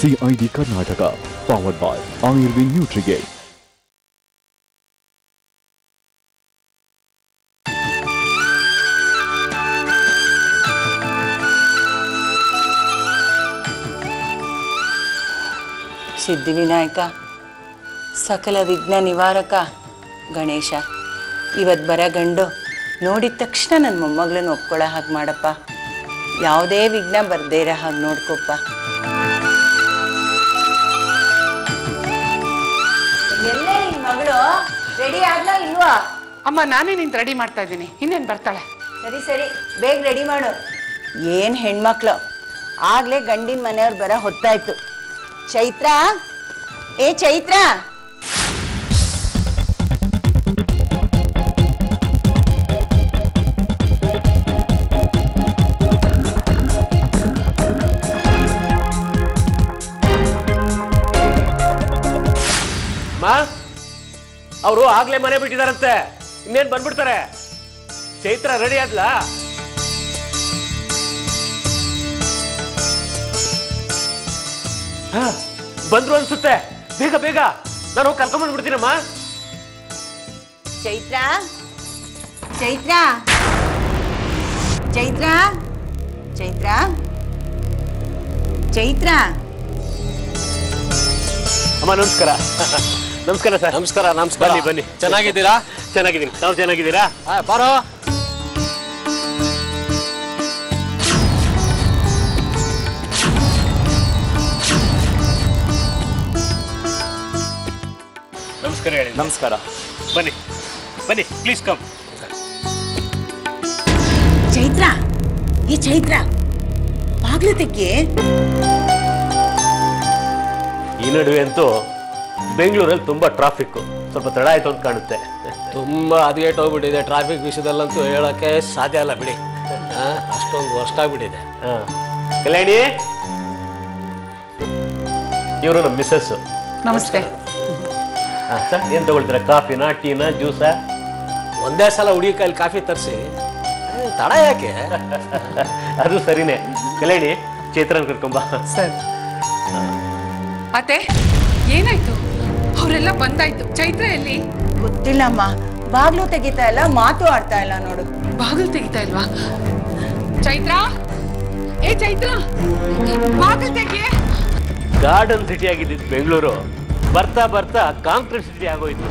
CID Karnataka powered by Ayurved Nutrigate Siddhivinayaka ಸಕಲ ವಿಘ್ನ ನಿವಾರಕ ಗಣೇಶ ಇವತ್ತು ಬರ ಗಂಡು ನೋಡಿದ ತಕ್ಷಣ ನನ್ನ ಮೊಮ್ಮಗಳನ್ನ ಒಪ್ಕೊಳ್ಳೋ ಹಾಗೆ ಮಾಡಪ್ಪ ಯಾವುದೇ ವಿಘ್ನ ಬರ್ದೇ ಇರೋ ಹಾಗೆ ನೋಡ್ಕೊಪ್ಪ ಎಲ್ಲೇ ನಿನ್ ಮಗಳು ರೆಡಿ ಆಗ್ಲಾ ಇಲ್ವಾ ಅಮ್ಮ ನಾನೇ ನಿಂತು ರೆಡಿ ಮಾಡ್ತಾ ಇದ್ದೀನಿ ಇನ್ನೇನು ಬರ್ತಾಳೆ ಸರಿ ಸರಿ ಬೇಗ ರೆಡಿ ಮಾಡು ಏನು ಹೆಣ್ಮಕ್ಳು ಆಗ್ಲೇ ಗಂಡಿನ ಮನೆಯವ್ರು ಬರ ಹೊತ್ತಾಯ್ತು ಚೈತ್ರ ಏ ಚೈತ್ರ ಮಾ ಅವರು ಆಗ್ಲೇ ಮನೆ ಬಿಟ್ಟಿದಾರಂತೆ ಇನ್ನೇನ್ ಬಂದ್ಬಿಡ್ತಾರೆ ಚೈತ್ರ ರೆಡಿ ಆದ್ಲಾ ಹಾ, ಬಂದ್ರು ಅನ್ಸುತ್ತೆ ಬೇಗ ಬೇಗ ನಾನು ಹೋಗಿ ಕರ್ಕೊಂಡ್ ಬಂದ್ಬಿಡ್ತೀನಮ್ಮ ಚೈತ್ರ ಚೈತ್ರ ಚೈತ್ರ ಚೈತ್ರ ಚೈತ್ರ ಅಮ್ಮ ನಮಸ್ಕಾರ ನಮಸ್ಕಾರ ಸರ್ ನಮಸ್ಕಾರ ನಮಸ್ಕಾರ ಬನ್ನಿ ಬನ್ನಿ ಚೆನ್ನಾಗಿದ್ದೀರಾ ಚೆನ್ನಾಗಿದ್ದೀನಿ ತಾವು ಚೆನ್ನಾಗಿದ್ದೀರಾ ಆ, ಬಾರೋ ನಮಸ್ಕಾರ ಹೇಳಿ ನಮಸ್ಕಾರ ಬನ್ನಿ ಬನ್ನಿ ಪ್ಲೀಸ್ ಕಮ್ ಚೈತ್ರ ಈ ಚೈತ್ರ ಬಾಗ್ಲು ತೆಗ್ಗಿ ಈ ನಡುವೆ ಅಂತೂ ಬೆಂಗಳೂರಲ್ಲಿ ತುಂಬಾ ಟ್ರಾಫಿಕ್ ಸ್ವಲ್ಪ ತಡ ಆಯ್ತು ಅಂತ ಕಾಣುತ್ತೆ ತುಂಬಾ ಹದಗೆಟ್ ಹೋಗ್ಬಿಟ್ಟಿದೆ ಟ್ರಾಫಿಕ್ ವಿಷಯದಲ್ಲಂತೂ ಹೇಳಕ್ಕೆ ಸಾಧ್ಯ ಇಲ್ಲ ಬಿಡಿ ಆ, ಅಷ್ಟೊಂದು ವರ್ಷ ಆಗ್ಬಿಟ್ಟಿದೆ ಹಾ. ಕಲ್ಯಾಣಿ ಇವರು ನಮ್ಮ ಮಿಸ್ಸಸ್ ನಮಸ್ತೆ ಸರ್ ಏನ್ ತಗೊಳ್ತೀರಾ ಕಾಫಿನಾ ಟೀನಾ ಜ್ಯೂಸಾ ಒಂದೇ ಸಲ ಹುಡುಗಿ ಕೈಲಿ ಕಾಫಿ ತರಿಸಿ ತಡ ಯಾಕೆ ಅದು ಸರಿನೇ ಕಲ್ಯಾಣಿ ಚೈತ್ರನ್ ಕರ್ಕೊಂಬ ಸರ್ ಮತ್ತೆ ಏನಾಯ್ತು ಅವರೆಲ್ಲ ಬಂದಾಯ್ತು ಚೈತ್ರ ಎಲ್ಲಿ ಗೊತ್ತಿಲ್ಲಮ್ಮ ಬಾಗ್ಲು ತೆಗಿತಾ ಇಲ್ಲ ಮಾತು ಆಡ್ತಾ ಇಲ್ಲ ನೋಡು ಬಾಗಿಲು ತೆಗಿತಾ ಇಲ್ವಾ ಚೈತ್ರ ಏ ಚೈತ್ರ ಬಾಗಿಲು ತೆಗಿಯೇ ಗಾರ್ಡನ್ ಸಿಟಿ ಆಗಿದ್ದಿದ್ದು ಬೆಂಗಳೂರು ಬರ್ತಾ ಬರ್ತಾ ಕಾಂಕ್ರೀಟ್ ಸಿಟಿ ಆಗೋಯ್ತು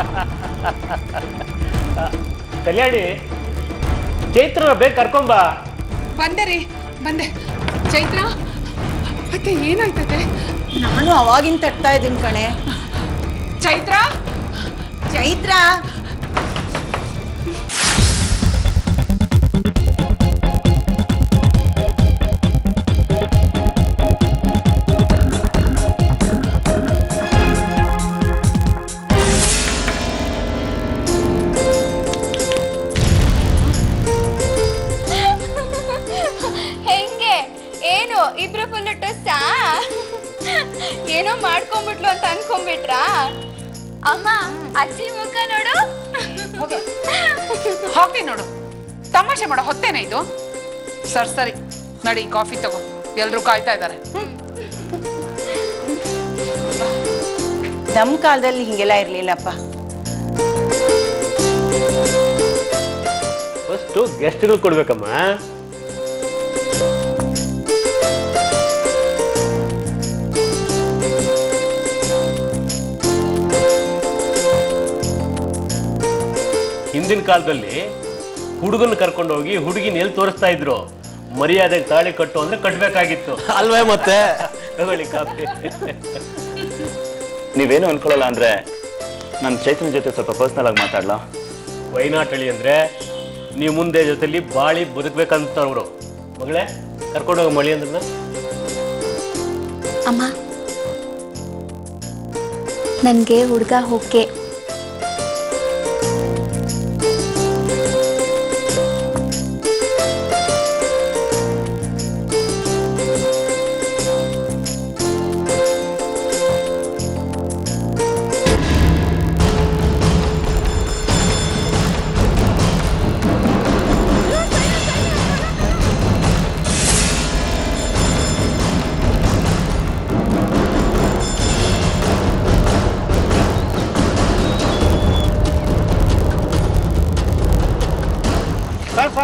ಕಲ್ಯಾಣಿ ಚೈತ್ರನ ಬೇಗ ಕರ್ಕೊಂಬ ಬಂದೆ ರೀ ಬಂದೆ ಚೈತ್ರ ಮತ್ತೆ ಏನಾಯ್ತದೆ ನಾನು ಅವಾಗಿನ ತಟ್ತಾ ಇದ್ದೀನಿ ಕಣೆ ಚೈತ್ರ ಚೈತ್ರ ಹೆಂಗೆ ಏನು ಇಬ್ರು ಫುಲ್ ಟೊಸ್ಸಾ ಏನೋ ಮಾಡ್ಕೊಂಬಿಟ್ಲು ಅಂತ ಅನ್ಕೊಂಬಿಟ್ರಾ ಅಮ್ಮ ಅಜ್ಜಿ ಮುಖ ನೋಡು ಹೋಗಿ ನೋಡು ತಮಾಷೆ ಮಾಡೋ ಹೊತ್ತೇನೆ ಇದು ಸರ್ ಸರಿ ನಡಿ ಕಾಫಿ ತಗೋ ಎಲ್ರು ಕಾಯ್ತಾ ಇದ್ದಾರೆ ನಮ್ಮ ಕಾಲದಲ್ಲಿ ಹಿಂಗೆಲ್ಲ ಇರ್ಲಿಲ್ಲಪ್ಪ ಫಸ್ಟು ಗೆಸ್ಟ್ಗಳು ಕೊಡ್ಬೇಕಮ್ಮ ಹಿಂದಿನ ಕಾಲದಲ್ಲಿ ಹುಡುಗನ ಕರ್ಕೊಂಡು ಹೋಗಿ ಹುಡುಗಿನ ಎಲ್ಲಿ ತೋರಿಸ್ತಾ ಇದ್ರು ಮರ್ಯಾದೆ ತಾಳಿ ಕಟ್ಟು ಅಂದ್ರೆ ಕಟ್ಬೇಕಾಗಿತ್ತು ಅಲ್ವೇ ಮತ್ತೆ ತಗೊಳ್ಳಿ ಕಾಫಿ ನೀವೇನು ಅನ್ಕೊಳ್ಳಲ್ಲ ಅಂದ್ರೆ ನಾನು ಚೈತನ್ಯ ಜೊತೆ ಸ್ವಲ್ಪ ಪರ್ಸ್ನಲ್ ಆಗಿ ಮಾತಾಡ್ಲಾ ವೈನಾಟಳಿ ಅಂದ್ರೆ ನೀವು ಮುಂದೆ ಜೊತೆಲಿ ಬಾಳಿ ಬದುಕ್ಬೇಕಂತ ಅವರು ಮಗಳೇ ಕರ್ಕೊಂಡೋಗ ಮಳಿ ಅಂದ್ರನ್ನ ಅಮ್ಮ ನನಗೆ ಹುಡುಗ ಹೋಕೆ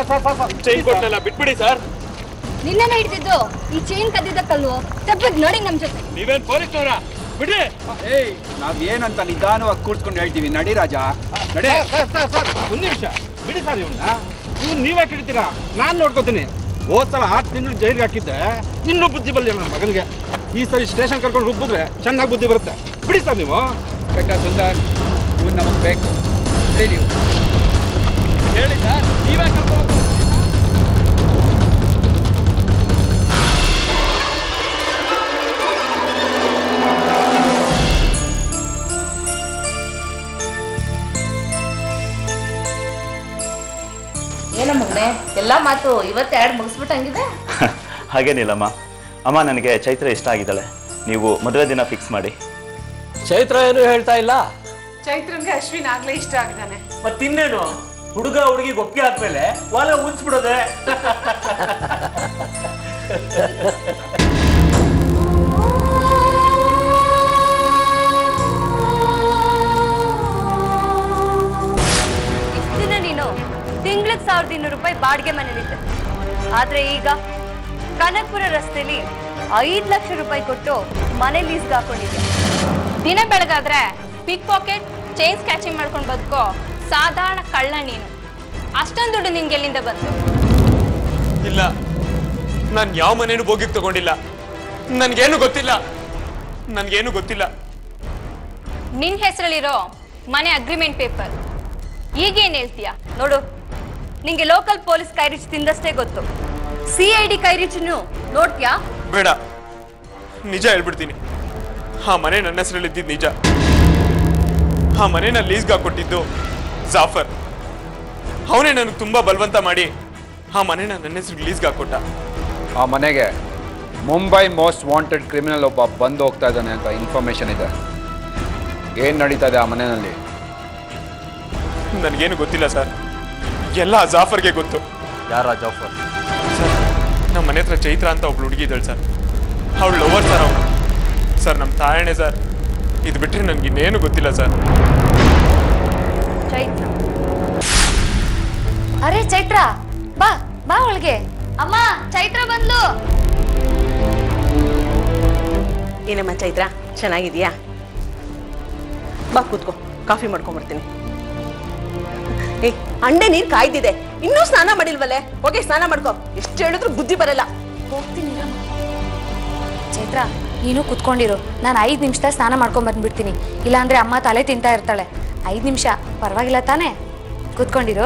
ಚೈನ್ ಕೊಟ್ಟಲ್ಲ ಬಿಟ್ಬಿಡಿ ಸರ್ ನಿನ್ನೆನೆ ಹಿಡ್ತಿದ್ದು ಈ ಚೈನ್ ಕದ್ದಿದ್ದಕ್ಕಲ್ವೋ ತಪ್ಪದ್ ನೋಡಿ ನಮ್ ಜೊತೆ ನೀವೇನ್ ಪೊಲೀಸ್ನವರ ಬಿಡಿ ಏಯ್ ನಾವ್ ಏನಂತ ನಿಧಾನವಾಗಿ ಕೂರ್ಸ್ಕೊಂಡು ಹೇಳ್ತೀವಿ ನಡಿ ರಾಜ ನಡಿ ಒಂದ್ ನಿಮಿಷ ಬಿಡಿ ಸರ್ ಇವನ್ನ ಇವ್ನು ನೀವೇ ಹಿಡಿತೀರಾ ನಾನ್ ನೋಡ್ಕೋತೀನಿ ಹೋದ್ ಸಲ ಆರು ತಿಂಗಳು ಜೈಲಿಗೆ ಹಾಕಿದ್ದೆ ಇನ್ನೂ ಬುದ್ಧಿ ಬರಲಿಲ್ಲ ನನ್ನ ಮಗನಿಗೆ ಈ ಸರಿ ಸ್ಟೇಷನ್ ಕರ್ಕೊಂಡು ರುಬ್ಬಿದ್ರೆ ಚೆನ್ನಾಗಿ ಬುದ್ಧಿ ಬರುತ್ತೆ ಬಿಡಿ ಸರ್ ನೀವು ಬೆಟ್ಟ ಸುಂದರ್ ಇವ್ನು ನಮಗ್ ಬೇಕು ನಡಿ ನೀವು ಹೇಳಿ ಸರ್ ನೀವೇ ಕರ್ಕೊಂಡು ಏನೋ ಮಗನೆ ಎಲ್ಲಾ ಮಾತು ಇವತ್ತು ಎರಡು ಮುಗಿಸ್ಬಿಟ್ಟಂಗಿದೆ ಹಾಗೇನಿಲ್ಲಮ್ಮ ಅಮ್ಮ ನನಗೆ ಚೈತ್ರ ಇಷ್ಟ ಆಗಿದ್ದಾಳೆ ನೀವು ಮದುವೆ ದಿನ ಫಿಕ್ಸ್ ಮಾಡಿ ಚೈತ್ರ ಏನು ಹೇಳ್ತಾ ಇಲ್ಲ ಚೈತ್ರನ್ಗೆ ಅಶ್ವಿನ್ ಆಗ್ಲೇ ಇಷ್ಟ ಆಗಿದ್ದಾನೆ ಮತ್ತಿನ್ನೇನು ಹುಡುಗ ಹುಡುಗಿ ಒಪ್ಪಿಗೆ ಆದ್ಮೇಲೆ ವಾಲ ಉಂಚ್ಬಿಡೋದೆ ಇಷ್ಟ್ ದಿನ ನೀನು ತಿಂಗ್ಳಿಗೆ ಸಾವಿರದ ಇನ್ನೂರು ರೂಪಾಯಿ ಬಾಡಿಗೆ ಮನೇಲಿದ್ದೆ ಆದ್ರೆ ಈಗ ಕನಕಪುರ ರಸ್ತೆಲಿ ಐದ್ ಲಕ್ಷ ರೂಪಾಯಿ ಕೊಟ್ಟು ಮನೆ ಲೀಸ್ಗೆ ಹಾಕೊಂಡಿದ್ದೆ ದಿನ ಬೆಳಗಾದ್ರೆ ಪಿಕ್ ಪಾಕೆಟ್ ಚೈನ್ ಸ್ಕ್ಯಾಚಿಂಗ್ ಮಾಡ್ಕೊಂಡು ಬದುಕೋ ಸಾಧಾರಣ ಕಳ್ಳ ನೀನು ಅಷ್ಟೊಂದು ದುಡ್ಡು ನಿನ್ಗೆ ಎಲ್ಲಿಂದ ಬಂತು ಇಲ್ಲ ನಾನು ಯಾವ ಮನೇನು ಬೋಗಿಗೆ ತಗೊಂಡಿಲ್ಲ ನನ್ಗೇನು ಗೊತ್ತಿಲ್ಲ ನನ್ಗೇನು ಗೊತ್ತಿಲ್ಲ ನಿನ್ ಹೆಸರಲ್ಲಿರೋ ಮನೆ ಅಗ್ರಿಮೆಂಟ್ ಪೇಪರ್ ಈಗೇನ್ ಹೇಳ್ತೀಯ ನೋಡು ನಿಂಗೆ ಲೋಕಲ್ ಪೊಲೀಸ್ ಕೈರಿಚ್ ತಿಂದಷ್ಟೇ ಗೊತ್ತು ಸಿ ಐ ಡಿ ಕೈರಿಚನ್ನು ನೋಡ್ತೀಯಾ ಬೇಡ ನಿಜ ಹೇಳ್ಬಿಡ್ತೀನಿ ಆ ಮನೆ ನನ್ನ ಹೆಸರಲ್ಲಿ ಇದ್ದಿದ್ದು ನಿಜ ಆ ಮನೆನ ಲೀಸ್ಗೆ ಹಾಕೊಟ್ಟಿದ್ದು ಜಾಫರ್ ಅವನೇ ನನಗೆ ತುಂಬಾ ಬಲವಂತ ಮಾಡಿ ಆ ಮನೆನ ನನ್ನ ಹೆಸರಿಗೆ ಲೀಸ್ಗೆ ಹಾಕೊಟ್ಟ ಆ ಮನೆಗೆ ಮುಂಬೈ ಮೋಸ್ಟ್ ವಾಂಟೆಡ್ ಕ್ರಿಮಿನಲ್ ಒಬ್ಬ ಬಂದು ಹೋಗ್ತಾ ಇದ್ದಾನೆ ಅಂತ ಇನ್ಫಾರ್ಮೇಶನ್ ಇದೆ ಏನ್ ನಡೀತಾ ಇದೆ ಆ ಮನೆಯಲ್ಲಿ ನನಗೇನು ಗೊತ್ತಿಲ್ಲ ಸರ್ ಎಲ್ಲ ಆ ಜಾಫರ್ಗೆ ಗೊತ್ತು ಯಾರ ಜಾಫರ್ ಸರ್ ನಮ್ಮ ಮನೆ ಹತ್ರ ಚೈತ್ರ ಅಂತ ಒಬ್ಳು ಹುಡುಗಿ ಇದ್ದಾಳೆ ಸರ್ ಅವಳು ಲವರ್ ಸರ್ ಅವಳು ಸರ್ ನಮ್ಮ ತಾಯಣೆ ಸರ್ ಇದು ಬಿಟ್ಟರೆ ನನಗೆ ಇನ್ನೇನು ಗೊತ್ತಿಲ್ಲ ಸರ್ ಚೈತ್ರ ಅರೆ ಚೈತ್ರ ಬಾ ಬಾ ಒಳಗೆ ಅಮ್ಮ ಚೈತ್ರ ಬಂದ್ಲು ಏನಮ್ಮ ಚೈತ್ರ ಚೆನ್ನಾಗಿದ್ಯಾ ಬಾ ಕೂತ್ಕೋ ಕಾಫಿ ಮಾಡ್ಕೊಂಬರ್ತೀನಿ ಏ ಅಂಡೆ ನೀರ್ ಕಾಯ್ದಿದೆ ಇನ್ನೂ ಸ್ನಾನ ಮಾಡಿಲ್ವಲ್ಲೇ ಹೋಗಿ ಸ್ನಾನ ಮಾಡ್ಕೋ ಎಷ್ಟು ಹೇಳಿದ್ರು ಬುದ್ಧಿ ಬರಲ್ಲ ಹೋಗ್ತೀನಿ ಚೈತ್ರ ನೀನು ಕುತ್ಕೊಂಡಿರು ನಾನು ಐದು ನಿಮಿಷದಾಗ ಸ್ನಾನ ಮಾಡ್ಕೊಂಡ್ ಬಂದ್ಬಿಡ್ತೀನಿ ಇಲ್ಲಾಂದ್ರೆ ಅಮ್ಮ ತಲೆ ತಿಂತಾ ಇರ್ತಾಳೆ ಐದು ನಿಮಿಷ ಪರವಾಗಿಲ್ಲ ತಾನೇ ಕುತ್ಕೊಂಡಿರು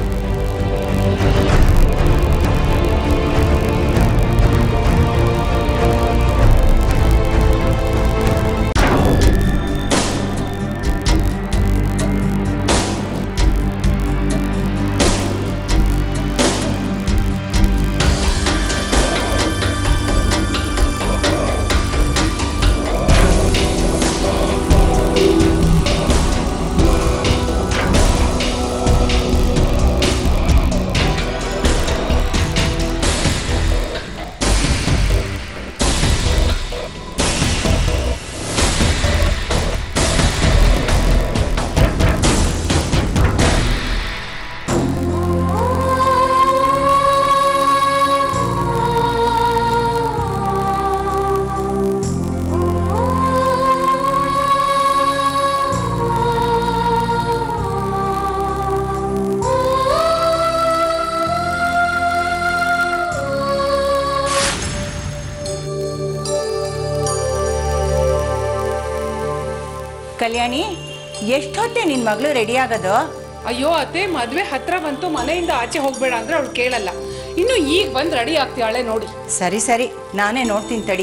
ಕಲ್ಯಾಣಿ ಎಷ್ಟೊತ್ತೆ ನಿನ್ ಮಗಳು ರೆಡಿ ಆಗೋದು ಅಯ್ಯೋ ಅತ್ತೆ ಮದ್ವೆ ಹತ್ರ ಬಂತು ಮನೆಯಿಂದ ಆಚೆ ಹೋಗ್ಬೇಡ ಅಂದ್ರೆ ಅವಳು ಕೇಳಲ್ಲ ಇನ್ನು ಈಗ ಬಂದ್ ರೆಡಿ ಆಗ್ತಾಳೆ ನೋಡಿ ಸರಿ ಸರಿ ನಾನೇ ನೋಡ್ತೀನಿ ತಡಿ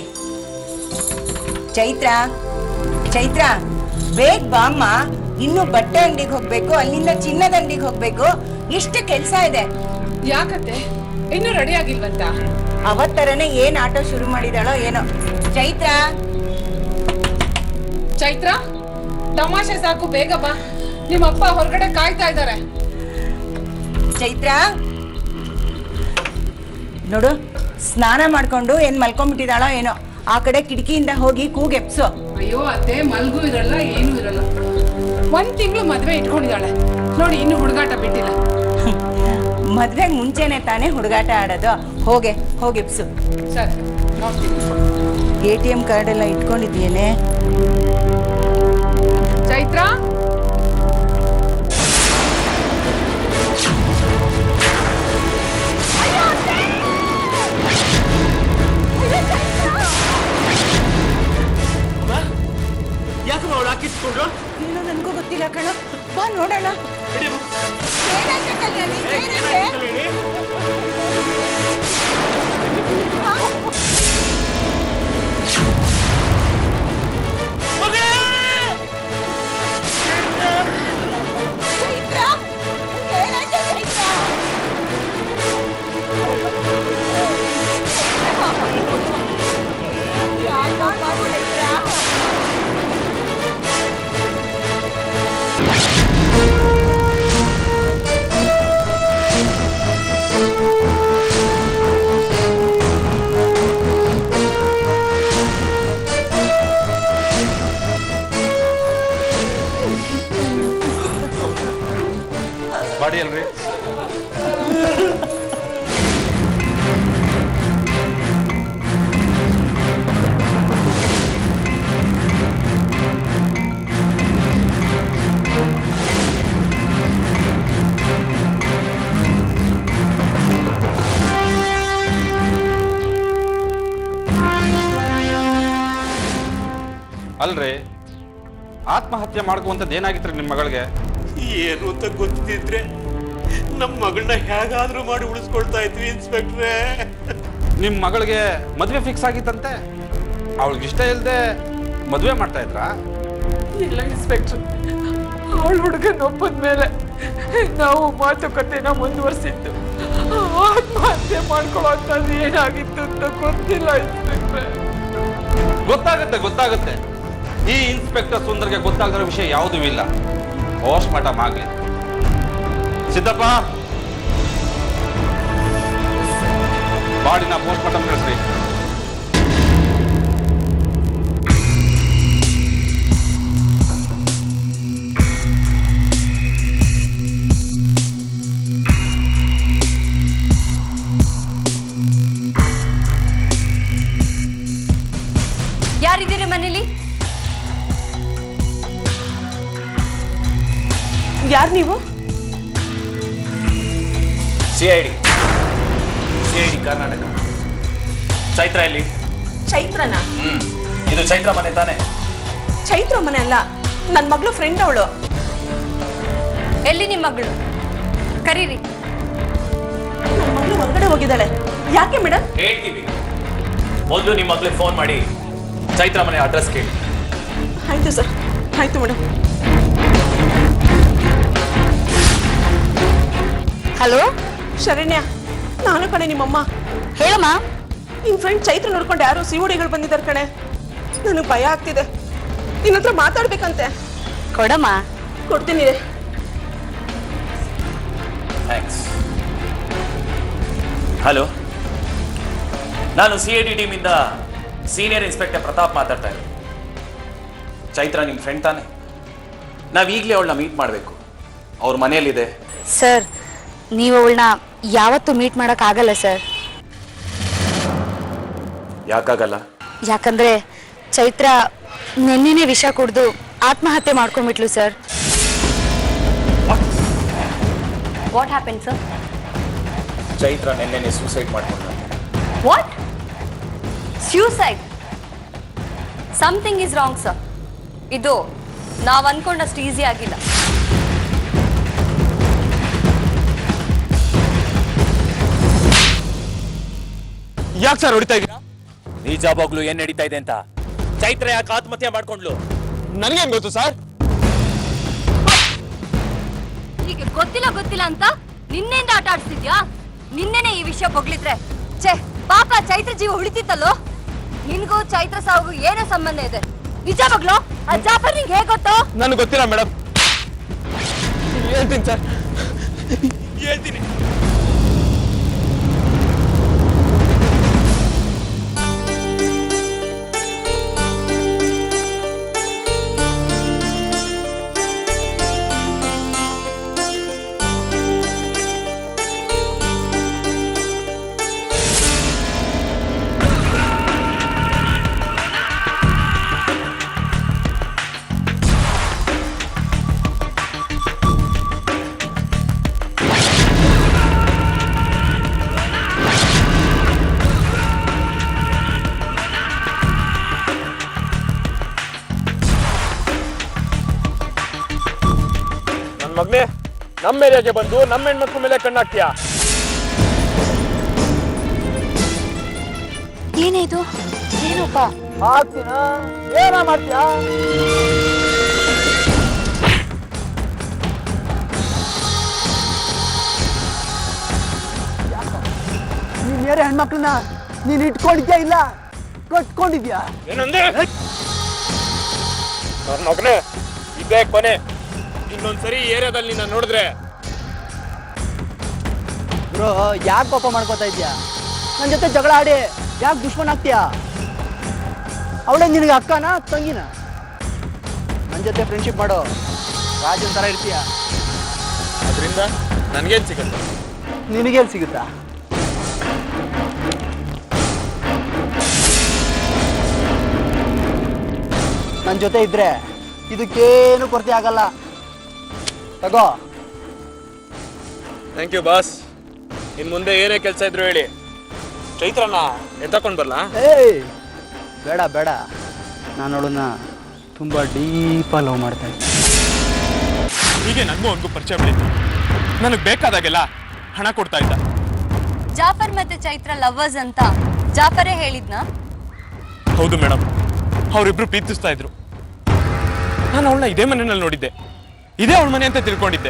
ಚೈತ್ರ ಚೈತ್ರ ಬೇಗ ಬಾಮ್ಮ ಇನ್ನು ಬಟ್ಟೆ ಅಂಗಡಿಗೆ ಹೋಗ್ಬೇಕು ಅಲ್ಲಿಂದ ಚಿನ್ನದ ಅಂಗಡಿಗೆ ಹೋಗ್ಬೇಕು ಇಷ್ಟು ಕೆಲಸ ಇದೆ ಯಾಕತ್ತೆ ಇನ್ನು ರೆಡಿ ಆಗಿಲ್ವಂತ ಅವತ್ತರನೇ ಏನ್ ಆಟೋ ಶುರು ಮಾಡಿದಾಳೋ ಏನೋ ಚೈತ್ರ ಚೈತ್ರ ತಮಾಷೆ ಸಾಕು ಬೇಗ ಬಾ ನಿಮ್ಮಪ್ಪ ಹೊರಗಡೆ ಕಾಯ್ತಾ ಇದ್ದಾರೆ ಚೈತ್ರ ನೋಡು ಸ್ನಾನ ಮಾಡ್ಕೊಂಡು ಏನ್ ಮಲ್ಕೊಂಡ್ಬಿಟ್ಟಿದಾಳೋ ಏನೋ ಆ ಕಡೆ ಕಿಟಕಿಯಿಂದ ಹೋಗಿ ಕೂಗೆಪ್ಸು ಅಯ್ಯೋ ಅತ್ತೆ ಮಲ್ಗೂ ಇರಲ್ಲ ಏನೂ ಇರಲ್ಲ ಒಂದ್ ತಿಂಗಳು ಮದ್ವೆ ಇಟ್ಕೊಂಡಿದ್ದಾಳೆ ನೋಡಿ ಇನ್ನು ಹುಡುಗಾಟ ಬಿಟ್ಟಿಲ್ಲ ಮದ್ವೆಗೆ ಮುಂಚೆನೆ ತಾನೇ ಹುಡುಗಾಟ ಆಡೋದು ಹೋಗೆ ಹೋಗಿ ಇಪ್ಸು ಸರ್ ನೋಡ್ತೀನಿ ಎ ಟಿ ಎಂ ಕಾರ್ಡ್ ಎಲ್ಲ ಇಟ್ಕೊಂಡಿದ್ಯೇನೆ ಚೈತ್ರ ಯಾಕೆ ಅವಳು ಹಾಕಿಸ್ಕೊಂಡ್ರು ಏನೋ ನನಗೂ ಗೊತ್ತಿಲ್ಲ ಕಣ ಬಾ ನೋಡೋಣ ಏನಾಯ್ತು ಕಲ್ಯಾಣಿ? ಏನಾಯ್ತೆ? ಚೈತ್ರ ಏನಾಯ್ತು ಚೈತ್ರ ಯಾಕೋ ಮಗು ಚೈತ್ರ ಬಾಡಿ ಅಲ್ರಿ ಅಲ್ರಿ ಆತ್ಮಹತ್ಯೆ ಮಾಡ್ಕೊಂತದ್ದು ಏನಾಗಿತ್ರಿ ನಿಮ್ಮ ಮಗಳಿಗೆ ಏನು ಅಂತ ಗೊತ್ತಿದ್ರೆ ನಮ್ಮ ಮಗಳನ್ನ ಹೇಗಾದ್ರೂ ಮಾಡಿ ಉಳಿಸ್ಕೊಳ್ತಾ ಇದ್ವಿ ಇನ್ಸ್ಪೆಕ್ಟ್ರೇ ನಿಮ್ಮ ಮಗಳಿಗೆ ಮದುವೆ ಫಿಕ್ಸ್ ಆಗಿತ್ತಂತೆ ಅವಳಿಗೆ ಇಷ್ಟ ಇಲ್ಲದೆ ಮದುವೆ ಮಾಡ್ತಾ ಇದ್ರಾ ಇಲ್ಲ ಇನ್ಸ್ಪೆಕ್ಟರ್ ಅವಳ ಹುಡುಗನ ಒಪ್ಪದ ಮೇಲೆ ನಾವು ಮಾತುಕತೆನ ಮುಂದುವರಿಸಿದ್ದು ಆತ್ಮಹತ್ಯೆ ಮಾಡ್ಕೊಳ್ಳೋಂಥದ್ದು ಏನಾಗಿತ್ತು ಅಂತ ಗೊತ್ತಿಲ್ಲ ಇನ್ಸ್ಪೆಕ್ಟ್ರೆ ಗೊತ್ತಾಗುತ್ತೆ ಗೊತ್ತಾಗುತ್ತೆ ಈ ಇನ್ಸ್ಪೆಕ್ಟರ್ ಸುಂದರ್ಗೆ ಗೊತ್ತಾಗದಿರೋ ವಿಷಯ ಯಾವುದೂ ಇಲ್ಲ ಪೋಸ್ಟ್ ಮಾರ್ಟಮ್ ಆಗ್ಲಿ ಸಿದ್ದಪ್ಪ ಬಾಡಿನ ಪೋಸ್ಟ್ ಮಾರ್ಟಮ್ ಕಳಿಸ್ರಿ ಯಾರಿದ್ದೀರಿ ಮನೇಲಿ ಯಾರು ನೀವು C I D C I D Karnataka Chaitra ಎಲ್ಲಿ ಚೈತ್ರನ ಹ್ಮ್ ಇದು ಚೈತ್ರ ಮನೆ ತಾನೆ ಚೈತ್ರ ಮನೆ ಅಲ್ಲ ನನ್ನ ಮಗಳು ಫ್ರೆಂಡ್ ಅವಳು ಎಲ್ಲಿ ನಿಮ್ಮ ಮಗಳು ಕರೀರಿ ನನ್ನ ಮಗಳು ಹೊರಗಡೆ ಹೋಗಿದ್ದಾಳೆ ಯಾಕೆ ಮೇಡಮ್ ಹೇಳ್ತೀವಿ ಮೊದಲು ನಿಮ್ಮ ಮಗಳಿಗೆ ಫೋನ್ ಮಾಡಿ ಚೈತ್ರ ಮನೆ ಅಡ್ರೆಸ್ ಕೇಳಿ ಆಯ್ತು ಸರ್ ಆಯ್ತು ಮೇಡಮ್ ಹಲೋ ಶರಣ್ಯ ನಾನು ಕಣೆ ನಿಮ್ಮಮ್ಮ ಹೇಳಮ್ಮ ನಿನ್ ಫ್ರೆಂಡ್ ಚೈತ್ರ ನೋಡ್ಕೊಂಡು ಯಾರೋ ಸಿವುಡಿಗಳು ಬಂದಿದ್ದಾರೆ ಕಣೆ ನನಗೆ ಭಯ ಆಗ್ತಿದೆ ನಿನ್ನ ಹತ್ರ ಮಾತಾಡ್ಬೇಕಂತೆ ಕೊಡಮ್ಮ ಕೊಡ್ತೀನಿ ಇರೆ. ಥ್ಯಾಂಕ್ಸ್ ಹಲೋ ನಾನು ಸಿ ಐ ಡಿ ಟೀಮಿಂದ ಸೀನಿಯರ್ ಇನ್ಸ್ಪೆಕ್ಟರ್ ಪ್ರತಾಪ್ ಮಾತಾಡ್ತಾ ಇದ್ದೀನಿ ಚೈತ್ರ ನಿಮ್ಮ ಫ್ರೆಂಡ್ ತಾನೆ ನಾವು ಈಗಲೇ ಅವಳನ್ನ ಮೀಟ್ ಮಾಡಬೇಕು ಅವ್ರ ಮನೆಯಲ್ಲಿದೆ ಸರ್ ನೀವು ಅವಳನ್ನ ಯಾವತ್ತೂ ಮೀಟ್ ಆಗಲ್ಲ ಸರ್ ಯಾಕಾಗಲ್ಲ ಯಾಕಂದ್ರೆ ಚೈತ್ರ ನೆನ್ನೆನೆ ವಿಷ ಕುಡ್ದು ಆತ್ಮಹತ್ಯೆ ಮಾಡ್ಕೊಂಡ್ಬಿಟ್ಲು sir what happen sir Chaitra ನಿನ್ನೆನೆ ಸೂಸೈಡ್ ಮಾಡ್ಕೊಂಡ what suicide something is wrong sir ಇದು ನಾವು ಅನ್ಕೊಂಡಷ್ಟು ಈಸಿ ಆಗಿಲ್ಲ ಯಾಕೆ ಸರ್ ಹೊಡಿತಾ ಇದ್ದೀರಾ ನಿಜವಾಗ್ಲು ಏನ್ ನಡೀತಾ ಇದೆ ಅಂತ ಚೈತ್ರ ಯಾಕೆ ಆತ್ಮಹತ್ಯೆ ಮಾಡ್ಕೊಂಡ್ಲು ನನಗೇನ್ ಗೊತ್ತು ಸರ್ ಈಗ ಗೊತ್ತಿಲ್ಲ ಗೊತ್ತಿಲ್ಲ ಅಂತ ನಿನ್ನೆಯಿಂದ ಆಟ ಆಡ್ತಿದ್ಯಾ ನಿನ್ನೆನೆ ಈ ವಿಷಯ ಬೊಗ್ಲಿದ್ರೆ ಛೇ ಪಾಪ ಚೈತ್ರ ಜೀವ ಉಳಿತಿತ್ತಲ್ಲೋ ನಿನ್ಗೂ ಚೈತ್ರ ಸಾವಿಗೂ ಏನೋ ಸಂಬಂಧ ಇದೆ ನಿಜ ಮಗ್ಳು ಆ ಜಾಫರ್ ನಿಂಗೆ ಹೇಗ್ ಗೊತ್ತು ನನಗೆ ಗೊತ್ತಿಲ್ಲ ಮೇಡಮ್ ಹೇಳ್ತೀನಿ ಸರ್ ಹೇಳ್ತೀನಿ ನನ್ ಮಗನೇ ನಮ್ಮ ಏರಿಯಾಗೆ ಬಂದು ನಮ್ಮ ಹೆಣ್ಮಕ್ಳ ಮೇಲೆ ಕಣ್ಣಾಕ್ತೀಯಾ ಏನೇ ಇದು ಏನಪ್ಪ ಹಾಕ್ತೀನಾ ಏನ ಮಾಡ್ತೀಯಾ ನೀನ್ ಬೇರೆ ಹೆಣ್ಮಕ್ಳನ್ನ ನೀನ್ ಇಟ್ಕೊಂಡಿದ್ಯಾ ಇಲ್ಲ ಕಟ್ಕೊಂಡಿದ್ಯಾ ಏನಂದೆ ನನ್ನ ಮಗನೇ ಇದೇ ಕೊನೆ ಇನ್ನೊಂದ್ಸರಿ ಈ ಏರಿಯಾದಲ್ಲಿ ನಿನ್ನ ನೋಡಿದ್ರೆ ಬ್ರೋ ಯಾಕೆ ಪಾಪ ಮಾಡ್ಕೋತಾ ಇದ್ಯಾ ನನ್ನ ಜೊತೆ ಜಗಳ ಆಡಿ ಯಾಕೆ ದುಶ್ಮನ್ ಆಗ್ತೀಯಾ ಅವಳೇ ನಿನಗೆ ಅಕ್ಕನ ತಂಗಿನ ನನ್ನ ಜೊತೆ ಫ್ರೆಂಡ್ಶಿಪ್ ಮಾಡು ರಾಜನ್ ಥರ ಇರ್ತೀಯ ಅದರಿಂದ ನನ್ಗೇನ್ ಸಿಗುತ್ತೆ ನಿನಗೇನು ಸಿಗುತ್ತಾ ನನ್ನ ಜೊತೆ ಇದ್ರೆ ಇದಕ್ಕೇನು ಕೊರತೆ ಆಗಲ್ಲ ತಗೋ ಥ್ಯಾಂಕ್ ಯು ಬಾಸ್ ಇನ್ ಮುಂದೆ ಏನೇ ಕೆಲಸ ಇದ್ರು ಹೇಳಿ ಚೈತ್ರನ ಎತ್ತಕೊಂಡ್ ಬರ್ಲಾ ಏಯ್ ಬೇಡ ಬೇಡ ನಾನು ಅವಳನ್ನ ತುಂಬ ಡೀಪಾಗಿ ಲವ್ ಮಾಡ್ತಾ ಇದ್ದೆ ಹೀಗೆ ನನಗೂ ಅವನಿಗೂ ಪರಿಚಯ ಬೆಳೀತು ನನಗೆ ಬೇಕಾದಾಗೆಲ್ಲ ಹಣ ಕೊಡ್ತಾ ಇದ್ದ ಜಾಫರ್ ಮತ್ತೆ ಚೈತ್ರ ಲವರ್ಸ್ ಅಂತ ಜಾಫರೇ ಹೇಳಿದ್ನಾ ಹೌದು ಮೇಡಮ್ ಅವರಿಬ್ರು ಪ್ರೀತಿಸ್ತಾ ಇದ್ರು ನಾನು ಅವಳನ್ನ ಇದೇ ಮನೆಯಲ್ಲಿ ನೋಡಿದ್ದೆ ಇದೇ ಅವಳ ಮನೆ ಅಂತ ತಿಳ್ಕೊಂಡಿದ್ದೆ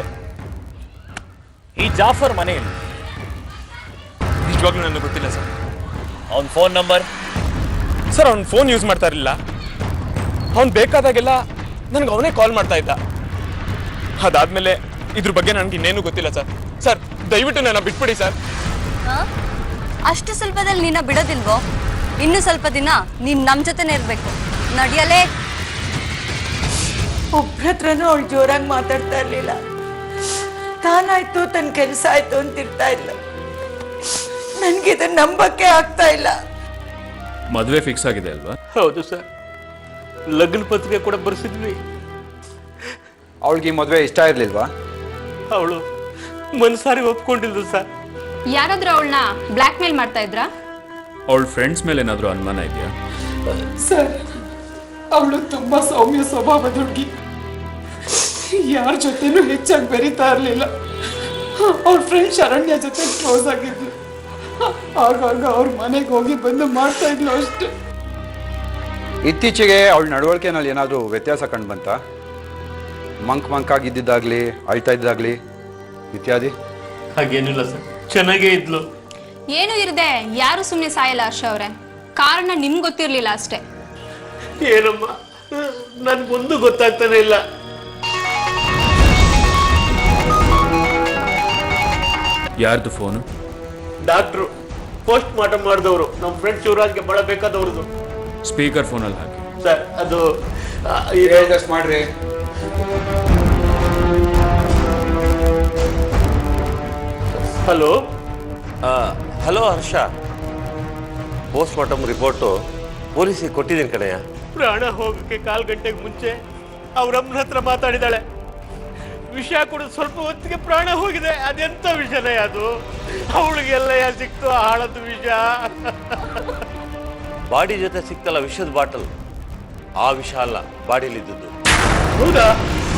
ಈ ಜಾಫರ್ ಮನೆಯಲ್ಲಿ ನಿಜವಾಗ್ಲೂ ನನಗೆ ಗೊತ್ತಿಲ್ಲ ಸರ್ ಅವನ ಫೋನ್ ನಂಬರ್ ಸರ್ ಅವ್ನ ಫೋನ್ ಯೂಸ್ ಮಾಡ್ತಾ ಇರಲಿಲ್ಲ ಅವ್ನು ಬೇಕಾದಾಗೆಲ್ಲ ನನಗೆ ಅವನೇ ಕಾಲ್ ಮಾಡ್ತಾ ಇದ್ದ ಅದಾದ್ಮೇಲೆ ಇದ್ರ ಬಗ್ಗೆ ನನಗೆ ಇನ್ನೇನು ಗೊತ್ತಿಲ್ಲ ಸರ್ ಸರ್ ದಯವಿಟ್ಟು ನನ್ನ ಬಿಟ್ಬಿಡಿ ಸರ್ ಹಾ? ಅಷ್ಟು ಸ್ವಲ್ಪದಲ್ಲಿ ನಿನ್ನ ಬಿಡೋದಿಲ್ವೋ ಇನ್ನು ಸ್ವಲ್ಪ ದಿನ ನೀನ್ ನಮ್ ಜೊತೆನೇ ಇರ್ಬೇಕು ನಡಿಯಲೇ ಒಬ್ರ ಹತ್ರನೂ ಅವಳು ಜೋರಾಗಿ ಮಾತಾಡ್ತಾ ಇರ್ಲಿಲ್ಲ ತಾನಾಯ್ತು ತನ್ನ ಕೆಲಸ ಆಯ್ತು ಅಂತಿರ್ತಾ ಇಲ್ಲ ನನ್ಗಿದು ನಂಬಕ್ಕೆ ಆಗ್ತಾ ಇಲ್ಲ ಮದುವೆ ಫಿಕ್ಸ್ ಆಗಿದೆ ಅಲ್ವಾ ಹೌದು ಸರ್ ಲಗ್ನ ಪತ್ರಿಕೆ ಕೂಡ ಬರ್ಸಿದ್ವಿ ಅವಳಿಗೆ ಈ ಮದುವೆ ಇಷ್ಟ ಇರಲಿಲ್ವಾ ಅವಳು ಮನ್ಸಾರಿ ಒಪ್ಕೊಂಡಿದ್ದು ಸರ್ ಯಾರಾದ್ರೂ ಅವಳನ್ನ ಬ್ಲ್ಯಾಕ್ ಮೇಲ್ ಮಾಡ್ತಾ ಇದ್ರಾ ಅವಳ ಫ್ರೆಂಡ್ಸ್ ಮೇಲೆ ಏನಾದರೂ ಅನುಮಾನ ಇದೆಯಾ ಸರ್ ಅವಳು ತುಂಬಾ ಸೌಮ್ಯ ಸ್ವಭಾವದ ಹುಡುಗಿ ಯಾರ ಜೊತೆನೂ ಹೆಚ್ಚಾಗಿ ಬೆರೀತಾ ಇರಲಿಲ್ಲ ಅವ್ರ ಫ್ರೆಂಡ್ ಶರಣ್ಯ ಜೊತೆ ಕ್ಲೋಸ್ ಆಗಿದ್ಲು ಆಗಾಗ ಅವ್ರ ಮನೆಗೆ ಹೋಗಿ ಬಂದು ಮಾಡ್ತಾ ಇದ್ಲು ಅಷ್ಟೇ ಇತ್ತೀಚೆಗೆ ಅವಳ ನಡವಳಿಕೆನಲ್ಲಿ ಏನಾದರೂ ವ್ಯತ್ಯಾಸ ಕಂಡು ಬಂತಾ ಮಂಕ್ ಮಂಕ್ ಆಗಿದ್ದಾಗಲಿ ಅಳ್ತಾ ಇದ್ದಾಗಲಿ ಇತ್ಯಾದಿ ಹಾಗೇನಿಲ್ಲ ಸರ್ ಚೆನ್ನಾಗೇ ಇದ್ಲು ಏನು ಇರದೆ ಯಾರು ಸುಮ್ಮನೆ ಸಾಯಲ್ಲ ಹರ್ಷ ಅವ್ರೆ ಕಾರಣ ನಿಮ್ಗೆ ಗೊತ್ತಿರ್ಲಿಲ್ಲ ಅಷ್ಟೇ ಏನಮ್ಮ ನನ್ಗೊಂದು ಗೊತ್ತಾಗ್ತಾನೆ ಇಲ್ಲ ಯಾರ್ದು ಫೋನು ಡಾಕ್ಟ್ರು ಪೋಸ್ಟ್ ಮಾರ್ಟಮ್ ಮಾಡಿದವರು ನಮ್ಮ ಫ್ರೆಂಡ್ ಶಿವರಾಜ್ಗೆ ಬಹಳ ಬೇಕಾದವ್ರದ್ದು ಸ್ಪೀಕರ್ ಫೋನಲ್ಲಿ ಹಾಕಿ ಸರ್ ಅದು ಮಾಡ್ರಿ hello hello Harsha post mortem report ಪೊಲೀಸಿಗೆ ಕೊಟ್ಟಿದ್ದೀನಿ ಕಣಯ್ಯ ಪ್ರಾಣ ಹೋಗಕ್ಕೆ ಕಾಲ್ ಗಂಟೆಗೆ ಮುಂಚೆ ಅವ್ರಮ್ಮನ ಹತ್ರ ಮಾತಾಡಿದಾಳೆ ವಿಷಯ ಕೂಡ ಸ್ವಲ್ಪ ಹೊತ್ತಿಗೆ ಪ್ರಾಣ ಹೋಗಿದೆ ಅದೆಂತ ವಿಷಯನೇ ಅದು ಅವಳಿಗೆಲ್ಲ ಸಿಕ್ತು ಆ ಹಾಳದ ವಿಷ ಬಾಡಿ ಜೊತೆ ಸಿಕ್ತಲ್ಲ ವಿಷದ ಬಾಟಲ್ ಆ ವಿಷ ಅಲ್ಲ ಬಾಡಿಲಿದ್ದದ್ದು ಹೌದಾ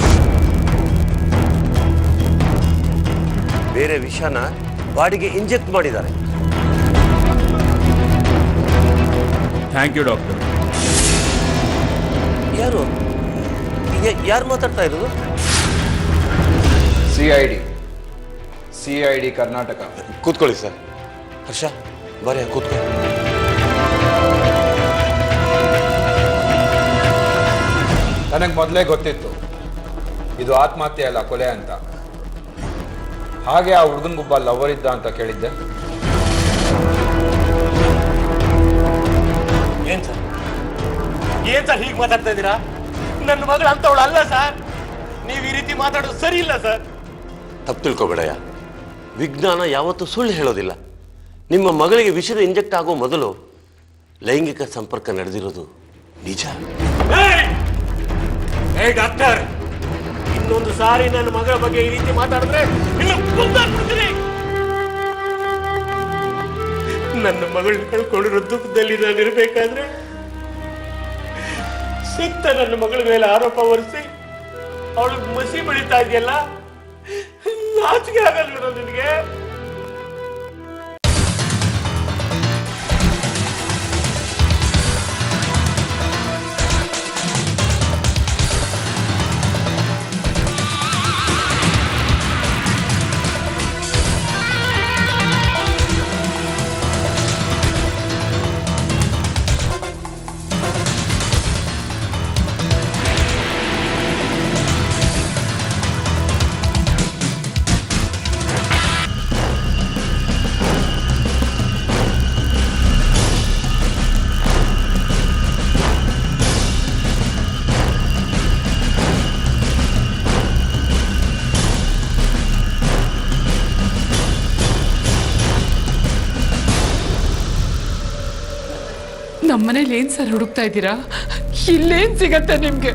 ಬೇರೆ ವಿಷನ ಬಾಡಿಗೆ ಇಂಜೆಕ್ಟ್ ಮಾಡಿದ್ದಾರೆ ಥ್ಯಾಂಕ್ ಯು ಡಾಕ್ಟರ್ ಯಾರು ಯಾರು ಮಾತಾಡ್ತಾ ಇರೋದು C I D C I D Karnataka ಕೂತ್ಕೊಳ್ಳಿ ಸರ್ ಹರ್ಷ ಬರೀ ಕೂತ್ಕೊಳ್ಳಿ ನನಗೆ ಮೊದಲೇ ಗೊತ್ತಿತ್ತು ಇದು ಆತ್ಮಹತ್ಯೆ ಅಲ್ಲ ಕೊಲೆ ಅಂತ ಹಾಗೆ ಆ ಹುಡುಗನಿಗೊಬ್ಬ ಲವರ್ ಇದ್ದ ಅಂತ ಕೇಳಿದ್ದೆ ಏನ್ ಸರ್ ಏನ್ ಸರ್ ಹೀಗೆ ಮಾತಾಡ್ತಾ ಇದ್ದೀರಾ ನನ್ನ ಮಗಳು ಅಂತವಳು ಅಲ್ಲ ಸರ್ ನೀವು ಈ ರೀತಿ ಮಾತಾಡೋದು ಸರಿ ಇಲ್ಲ ಸರ್ ತಪ್ಪು ತಿಳ್ಕೊಬೇಡಯ್ಯ ವಿಜ್ಞಾನ ಯಾವತ್ತೂ ಸುಳ್ಳು ಹೇಳೋದಿಲ್ಲ ನಿಮ್ಮ ಮಗಳಿಗೆ ವಿಷದ ಇಂಜೆಕ್ಟ್ ಆಗೋ ಮೊದಲು ಲೈಂಗಿಕ ಸಂಪರ್ಕ ನಡೆದಿರೋದು ನಿಜ ಏ ಡಾಕ್ಟರ್ ಇನ್ನೊಂದು ಸಾರಿ ನನ್ನ ಮಗಳ ಬಗ್ಗೆ ಈ ರೀತಿ ಮಾತಾಡಿದ್ರೆ ಇನ್ನು ಕೊಂದಾಕ್ಬಿಡ್ತೀನಿ ನನ್ನ ಮಗಳನ್ನ ಕಳ್ಕೊಂಡಿರೋ ದುಃಖದಲ್ಲಿ ನಾನು ಇರಬೇಕಾದ್ರೆ ಸಿಕ್ತ ನನ್ನ ಮಗಳ ಮೇಲೆ ಆರೋಪ ಹೊರಿಸಿ ಅವಳಿಗೆ ಮಸಿ ಬೆಳೀತಾ ಇದೆಯಲ್ಲ ನಾಚಿಕೆ ಆಗಲ್ವೇನೋ ನಿನಗೆ ನಮ್ಮನೇಲಿ ಏನ್ ಸರ್ ಹುಡುಕ್ತಾ ಇದ್ದೀರಾ ಇಲ್ಲೇನ್ ಸಿಗತ್ತೆ ನಿಮ್ಗೆ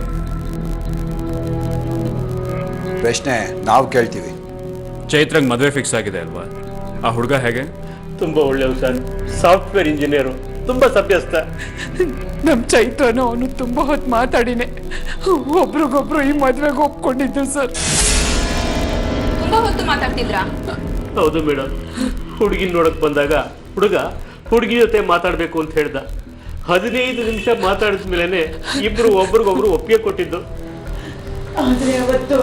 ಪ್ರಶ್ನೆ ನಾವು ಕೇಳ್ತೀವಿ ಚೈತ್ರಂಗ್ ಮದುವೆ ಫಿಕ್ಸ್ ಆಗಿದೆ ಅಲ್ವಾ ಆ ಹುಡುಗ ಹೇಗೆ ತುಂಬಾ ಒಳ್ಳೆಯವು ಸರ್ ಸಾಫ್ಟ್ವೇರ್ ಇಂಜಿನಿಯರು ತುಂಬಾ ಸಭ್ಯಸ್ಥ ನಮ್ ಚೈತನ್ಯ ಅವನು ತುಂಬಾ ಹೊತ್ತು ಮಾತಾಡಿನೇ ಒಬ್ರಿಗೊಬ್ರು ಈ ಮದ್ವೆಗೆ ಒಪ್ಕೊಂಡಿದ್ದು ಸರ್ ತುಂಬಾ ಹೊತ್ತು ಮಾತಾಡ್ತಿದ್ರಾ ಹೌದು ಮೇಡಮ್ ಹುಡುಗಿನ ನೋಡಕ್ ಬಂದಾಗ ಹುಡುಗ ಹುಡುಗಿ ಜೊತೆ ಮಾತಾಡ್ಬೇಕು ಅಂತ ಹೇಳ್ದ ಹದಿನೈದು ನಿಮಿಷ ಮಾತಾಡಿದ ಮೇಲೆನೆ ಇಬ್ರು ಒಬ್ರಿಗೊಬ್ರು ಒಪ್ಪಿಗೆ ಕೊಟ್ಟಿದ್ದು ಆದ್ರೆ ಅವತ್ತು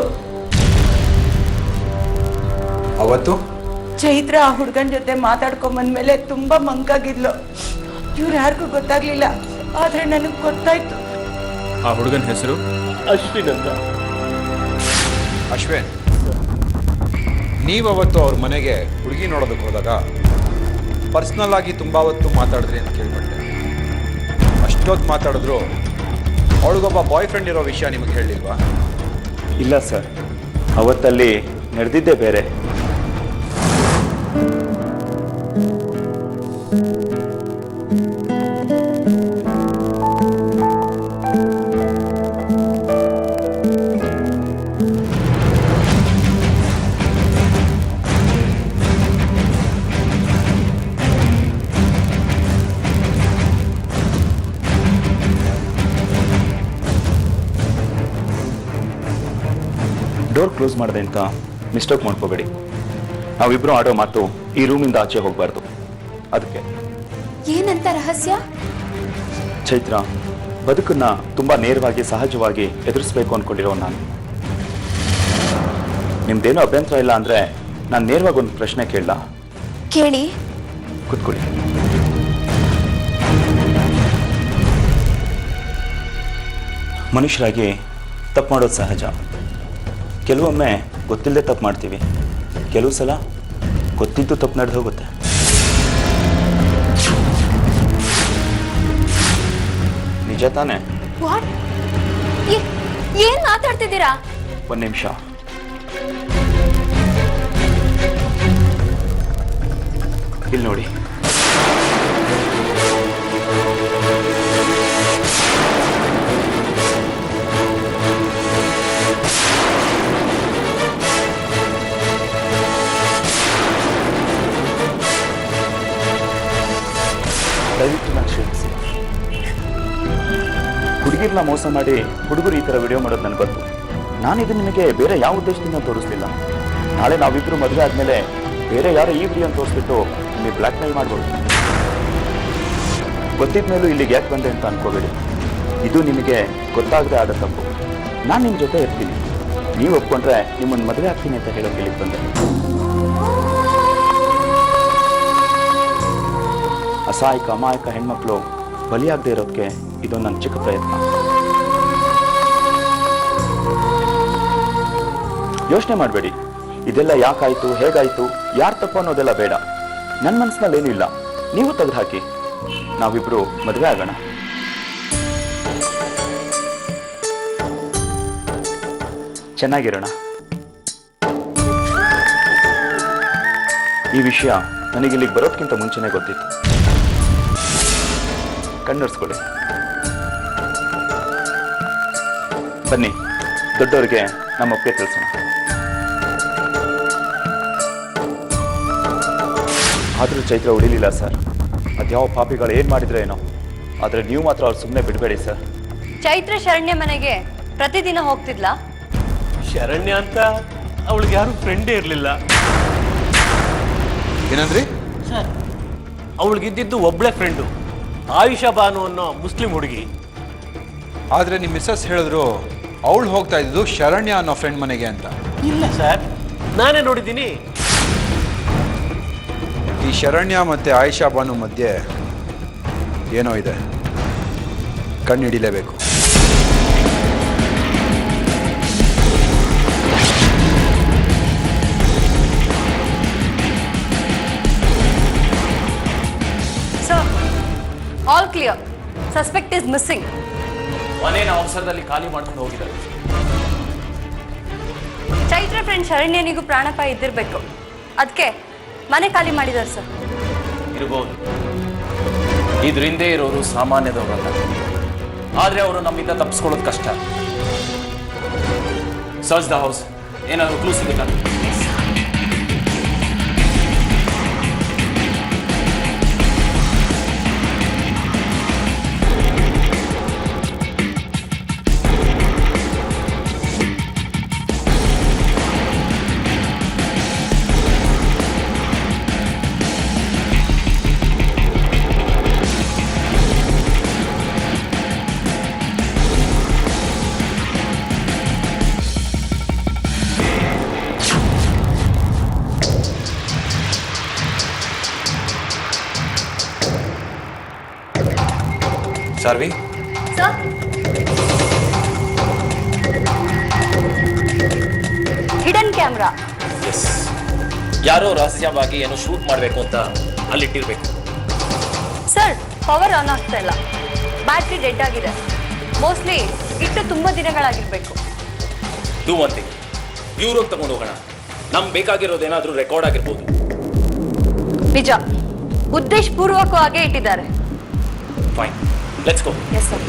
ಅವತ್ತು ಚೈತ್ರ ಆ ಹುಡುಗನ ಜೊತೆ ಮಾತಾಡ್ಕೊಂಡ್ ಬಂದ್ಮೇಲೆ ತುಂಬಾ ಮಂಕಾಗಿದ್ಲು ಇವ್ರು ಯಾರಿಗೂ ಗೊತ್ತಾಗ್ಲಿಲ್ಲ ಆದ್ರೆ ನನಗ್ ಗೊತ್ತಾಯ್ತು ಆ ಹುಡುಗನ ಹೆಸರು ಅಶ್ವಿನ್ ಅಂತ ಅಶ್ವಿನ್ ನೀವವತ್ತು ಅವ್ರ ಮನೆಗೆ ಹುಡುಗಿ ನೋಡೋದಕ್ಕೆ ಹೋದಾಗ ಪರ್ಸ್ನಲ್ ಆಗಿ ತುಂಬ ಹೊತ್ತು ಮಾತಾಡಿದ್ರಿ ಅಂತ ಕೇಳ್ಪಟ್ಟೆ ಅಷ್ಟೊತ್ತು ಮಾತಾಡಿದ್ರು ಅವಳಿಗೊಬ್ಬ ಬಾಯ್ ಫ್ರೆಂಡ್ ಇರೋ ವಿಷಯ ನಿಮಗೆ ಹೇಳಿಲ್ವಾ ಇಲ್ಲ ಸರ್ ಅವತ್ತಲ್ಲಿ ನಡೆದಿದ್ದೇ ಬೇರೆ ಡೋರ್ ಕ್ಲೋಸ್ ಮಾಡಿದೆ ಅಂತ ಮಿಸ್ಟೇಕ್ ಮಾಡ್ಕೋಬೇಡಿ ನಾವಿಬ್ರು ಆಡೋ ಮಾತು ಈ ರೂಮಿಂದ ಆಚೆ ಹೋಗಬಾರ್ದು ಅದಕ್ಕೆ ಏನಂತ ರಹಸ್ಯ ಚೈತ್ರ ಬದುಕನ್ನ ತುಂಬಾ ನೇರವಾಗಿ ಸಹಜವಾಗಿ ಎದುರಿಸ್ಬೇಕು ಅನ್ಕೊಂಡಿರೋ ನಾನು ನಿಮ್ದೇನೋ ಅಭ್ಯಂತರ ಇಲ್ಲ ಅಂದ್ರೆ ನಾನು ನೇರವಾಗಿ ಒಂದು ಪ್ರಶ್ನೆ ಕೇಳಲ್ಲ ಕೇಳಿ ಕೂತ್ಕೊಳ್ಳಿ ಮನುಷ್ಯರಾಗಿ ತಪ್ಪು ಮಾಡೋದು ಸಹಜ ಕೆಲವೊಮ್ಮೆ ಗೊತ್ತಿಲ್ಲದೆ ತಪ್ಪು ಮಾಡ್ತೀವಿ ಕೆಲವು ಸಲ ಗೊತ್ತಿದ್ದು ತಪ್ಪು ನಡೆದು ಹೋಗುತ್ತೆ ನಿಜ ತಾನೇ ವಾಟ್ ಏನ್ ಮಾತಾಡ್ತಿದ್ದೀರಾ ಒಂದು ನಿಮಿಷ ಇಲ್ಲಿ ನೋಡಿ ದಯವಿಟ್ಟು ನಾನು ಕ್ಷಮಿಸಿ ಹುಡುಗಿರ್ನ ಮೋಸ ಮಾಡಿ ಹುಡುಗರು ಈ ಥರ ವಿಡಿಯೋ ಮಾಡೋದು ನನಗೆ ಗೊತ್ತು ನಾನಿದು ನಿಮಗೆ ಬೇರೆ ಯಾವ ಉದ್ದೇಶದಿಂದ ತೋರಿಸ್ಲಿಲ್ಲ ನಾಳೆ ನಾವಿಬ್ರು ಮದುವೆ ಆದಮೇಲೆ ಬೇರೆ ಯಾರೋ ಈ ವಿಡಿಯೋ ತೋರಿಸ್ಬಿಟ್ಟು ನಿಮಗೆ ಬ್ಲ್ಯಾಕ್ ಮೇಲ್ ಮಾಡ್ಬೋದು ಗೊತ್ತಿದ ಮೇಲೂ ಇಲ್ಲಿಗೆ ಯಾಕೆ ಬಂದೆ ಅಂತ ಅನ್ಕೋಬೇಡಿ ಇದು ನಿಮಗೆ ಗೊತ್ತಾಗದೆ ಆದ ತಪ್ಪು ನಾನು ನಿಮ್ಮ ಜೊತೆ ಇರ್ತೀನಿ ನೀವು ಒಪ್ಕೊಂಡ್ರೆ ನಿಮ್ಮನ್ನು ಮದುವೆ ಆಗ್ತೀನಿ ಅಂತ ಹೇಳೋಕೆ ಇಲ್ಲಿಗೆ ಬಂದೆ ಅಸಹಾಯಕ ಅಮಾಯಕ ಹೆಣ್ಮಕ್ಳು ಬಲಿಯಾಗದೆ ಇರೋದಕ್ಕೆ ಇದೊಂದು ನನ್ನ ಚಿಕ್ಕ ಪ್ರಯತ್ನ ಯೋಚನೆ ಮಾಡಬೇಡಿ ಇದೆಲ್ಲ ಯಾಕಾಯ್ತು ಹೇಗಾಯ್ತು ಯಾರು ತಪ್ಪು ಅನ್ನೋದೆಲ್ಲ ಬೇಡ ನನ್ನ ಮನಸ್ಸಿನಲ್ಲಿ ಏನೂ ಇಲ್ಲ ನೀವು ತೆಗೆದು ಹಾಕಿ ನಾವಿಬ್ರು ಮದುವೆ ಆಗೋಣ ಚೆನ್ನಾಗಿರೋಣ ಈ ವಿಷಯ ನನಗೆ ಇಲ್ಲಿಗೆ ಬರೋದಕ್ಕಿಂತ ಮುಂಚೆನೇ ಗೊತ್ತಿತ್ತು ಕಣ್ಣೊರ್ಸ್ಕೊಳ್ಳಿ ಬನ್ನಿ ದೊಡ್ಡವರಿಗೆ ನಮ್ಮ ಒಪ್ಪಿಗೆ ತಿಳಿಸೋಣ ಆದರೂ ಚೈತ್ರ ಉಳಿಲಿಲ್ಲ ಸರ್ ಅದ್ಯಾವ ಪಾಪಿಗಳು ಏನು ಮಾಡಿದ್ರೆ ಏನೋ ಆದರೆ ನೀವು ಮಾತ್ರ ಅವ್ರು ಸುಮ್ಮನೆ ಬಿಡಬೇಡಿ ಸರ್ ಚೈತ್ರ ಶರಣ್ಯ ಮನೆಗೆ ಪ್ರತಿದಿನ ಹೋಗ್ತಿದ್ಲಾ ಶರಣ್ಯ ಅಂತ ಅವಳಿಗೆ ಯಾರು ಫ್ರೆಂಡೇ ಇರಲಿಲ್ಲ ಏನಂದ್ರಿ ಸರ್ ಅವಳಿಗಿದ್ದಿದ್ದು ಒಬ್ಳೆ ಫ್ರೆಂಡು ಆಯುಷಾ ಬಾನು ಅನ್ನೋ ಮುಸ್ಲಿಂ ಹುಡುಗಿ ಆದ್ರೆ ನಿಮ್ಮ ಮಿಸ್ಸಸ್ ಹೇಳಿದ್ರು ಅವಳು ಹೋಗ್ತಾ ಇದ್ದು ಶರಣ್ಯ ಅನ್ನೋ ಫ್ರೆಂಡ್ ಮನೆಗೆ ಅಂತ ಇಲ್ಲ ಸರ್ ನಾನೇ ನೋಡಿದ್ದೀನಿ ಈ ಶರಣ್ಯ ಮತ್ತೆ ಆಯಿಷಾ ಬಾನು ಮಧ್ಯೆ ಏನೋ ಇದೆ ಕಣ್ಣು ಹಿಡಿಲೇಬೇಕು sir all clear suspect is missing ಮನೇನ ಅವಸರದಲ್ಲಿ ಖಾಲಿ ಮಾಡ್ಕೊಂಡು ಹೋಗಿದ್ದಾರೆ ಚೈತ್ರ ಫ್ರೆಂಡ್ ಶರಣ್ಯನಿಗೂ ಪ್ರಾಣಾಪಾಯ ಇದ್ದಿರ್ಬೇಕು ಅದಕ್ಕೆ ಮನೆ ಖಾಲಿ ಮಾಡಿದ್ದಾರೆ ಸರ್ ಇರಬಹುದು ಇದ್ರ ಹಿಂದೆ ಇರೋರು ಸಾಮಾನ್ಯದವರಲ್ಲ ಆದ್ರೆ ಅವರು ನಮ್ಮಿಂದ ತಪ್ಪಿಸ್ಕೊಳ್ಳೋದು ಕಷ್ಟ ಸರ್ಚ್ ದ ಹೌಸ್ ಏನಾದ್ರು ಕ್ಲೂ ಸಿಗುತ್ತಾ ಸಾರ್ವಿ ಸರ್ ಹಿಡನ್ ಕ್ಯಾಮ್ರಾ ಎಸ್ ಯಾರೋ ರಹಸ್ಯವಾಗಿ ಏನೋ ಶೂಟ್ ಮಾಡಬೇಕು ಅಂತ ಅಲ್ಲಿಟ್ಟಿರ್ಬೇಕು ಸರ್ ಪವರ್ ಆನ್ ಆಗ್ತಾ ಇಲ್ಲ ಬ್ಯಾಟ್ರಿ ಡೆಡ್ ಆಗಿದೆ ಮೋಸ್ಟ್ಲಿ ಇಟ್ಟು ತುಂಬ ದಿನಗಳಾಗಿರ್ಬೇಕು ಡೂ ಒನ್ ಥಿಂಗ್ ಬ್ಯೂರೋಗೆ ತಗೊಂಡು ಹೋಗೋಣ ನಮ್ಗೆ ಬೇಕಾಗಿರೋದು ಏನಾದರೂ ರೆಕಾರ್ಡ್ ಆಗಿರ್ಬೋದು ನಿಜ ಉದ್ದೇಶಪೂರ್ವಕವಾಗೇ ಇಟ್ಟಿದ್ದಾರೆ fine let's go yes sir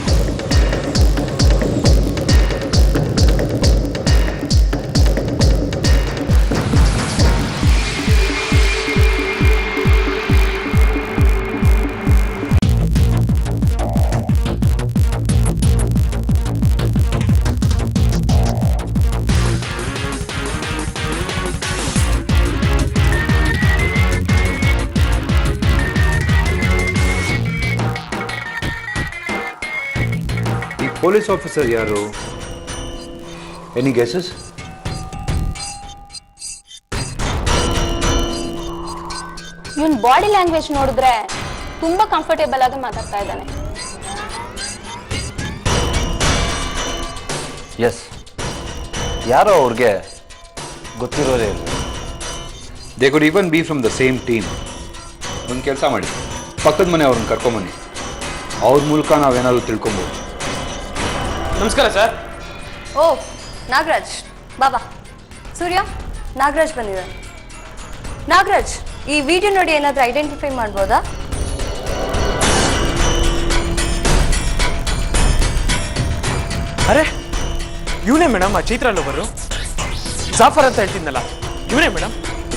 ಈ ಪೊಲೀಸ್ ಆಫೀಸರ್ ಯಾರು ಎನಿ ಗೆಸಸ್ ಇವನ್ ಬಾಡಿ ಲ್ಯಾಂಗ್ವೇಜ್ ನೋಡಿದ್ರೆ ತುಂಬಾ ಕಂಫರ್ಟೇಬಲ್ ಆಗಿ ಮಾತಾಡ್ತಾ ಇದ್ದಾನೆ ಎಸ್ ಯಾರೋ ಅವ್ರಿಗೆ ಗೊತ್ತಿರೋರೇ ಇಲ್ಲ they could even be from the same team ಒಂದು ಕೆಲಸ ಮಾಡಿ ಪಕ್ಕದ ಮನೆ ಅವ್ರನ್ನ ಕರ್ಕೊಂಬನ್ನಿ ಅವ್ರ ಮೂಲಕ ನಾವೇನಾದ್ರು ತಿಳ್ಕೊಬೋದು ನಮಸ್ಕಾರ ಸರ್ ಓ ನಾಗರಾಜ್ ಬಾಬಾ ಸೂರ್ಯ ನಾಗರಾಜ್ ಬಂದಿದ್ದಾರೆ ನಾಗರಾಜ್ ಈ ವಿಡಿಯೋ ನೋಡಿ ಏನಾದರೂ ಐಡೆಂಟಿಫೈ ಮಾಡ್ಬೋದಾ ಅರೆ ಇವನೇ ಮೇಡಮ್ ಆ ಚೈತ್ರ ಲೋಬರು ಜಾಫರ್ ಅಂತ ಹೇಳ್ತಿದ್ನಲ್ಲ ಇವನೇ ಮೇಡಮ್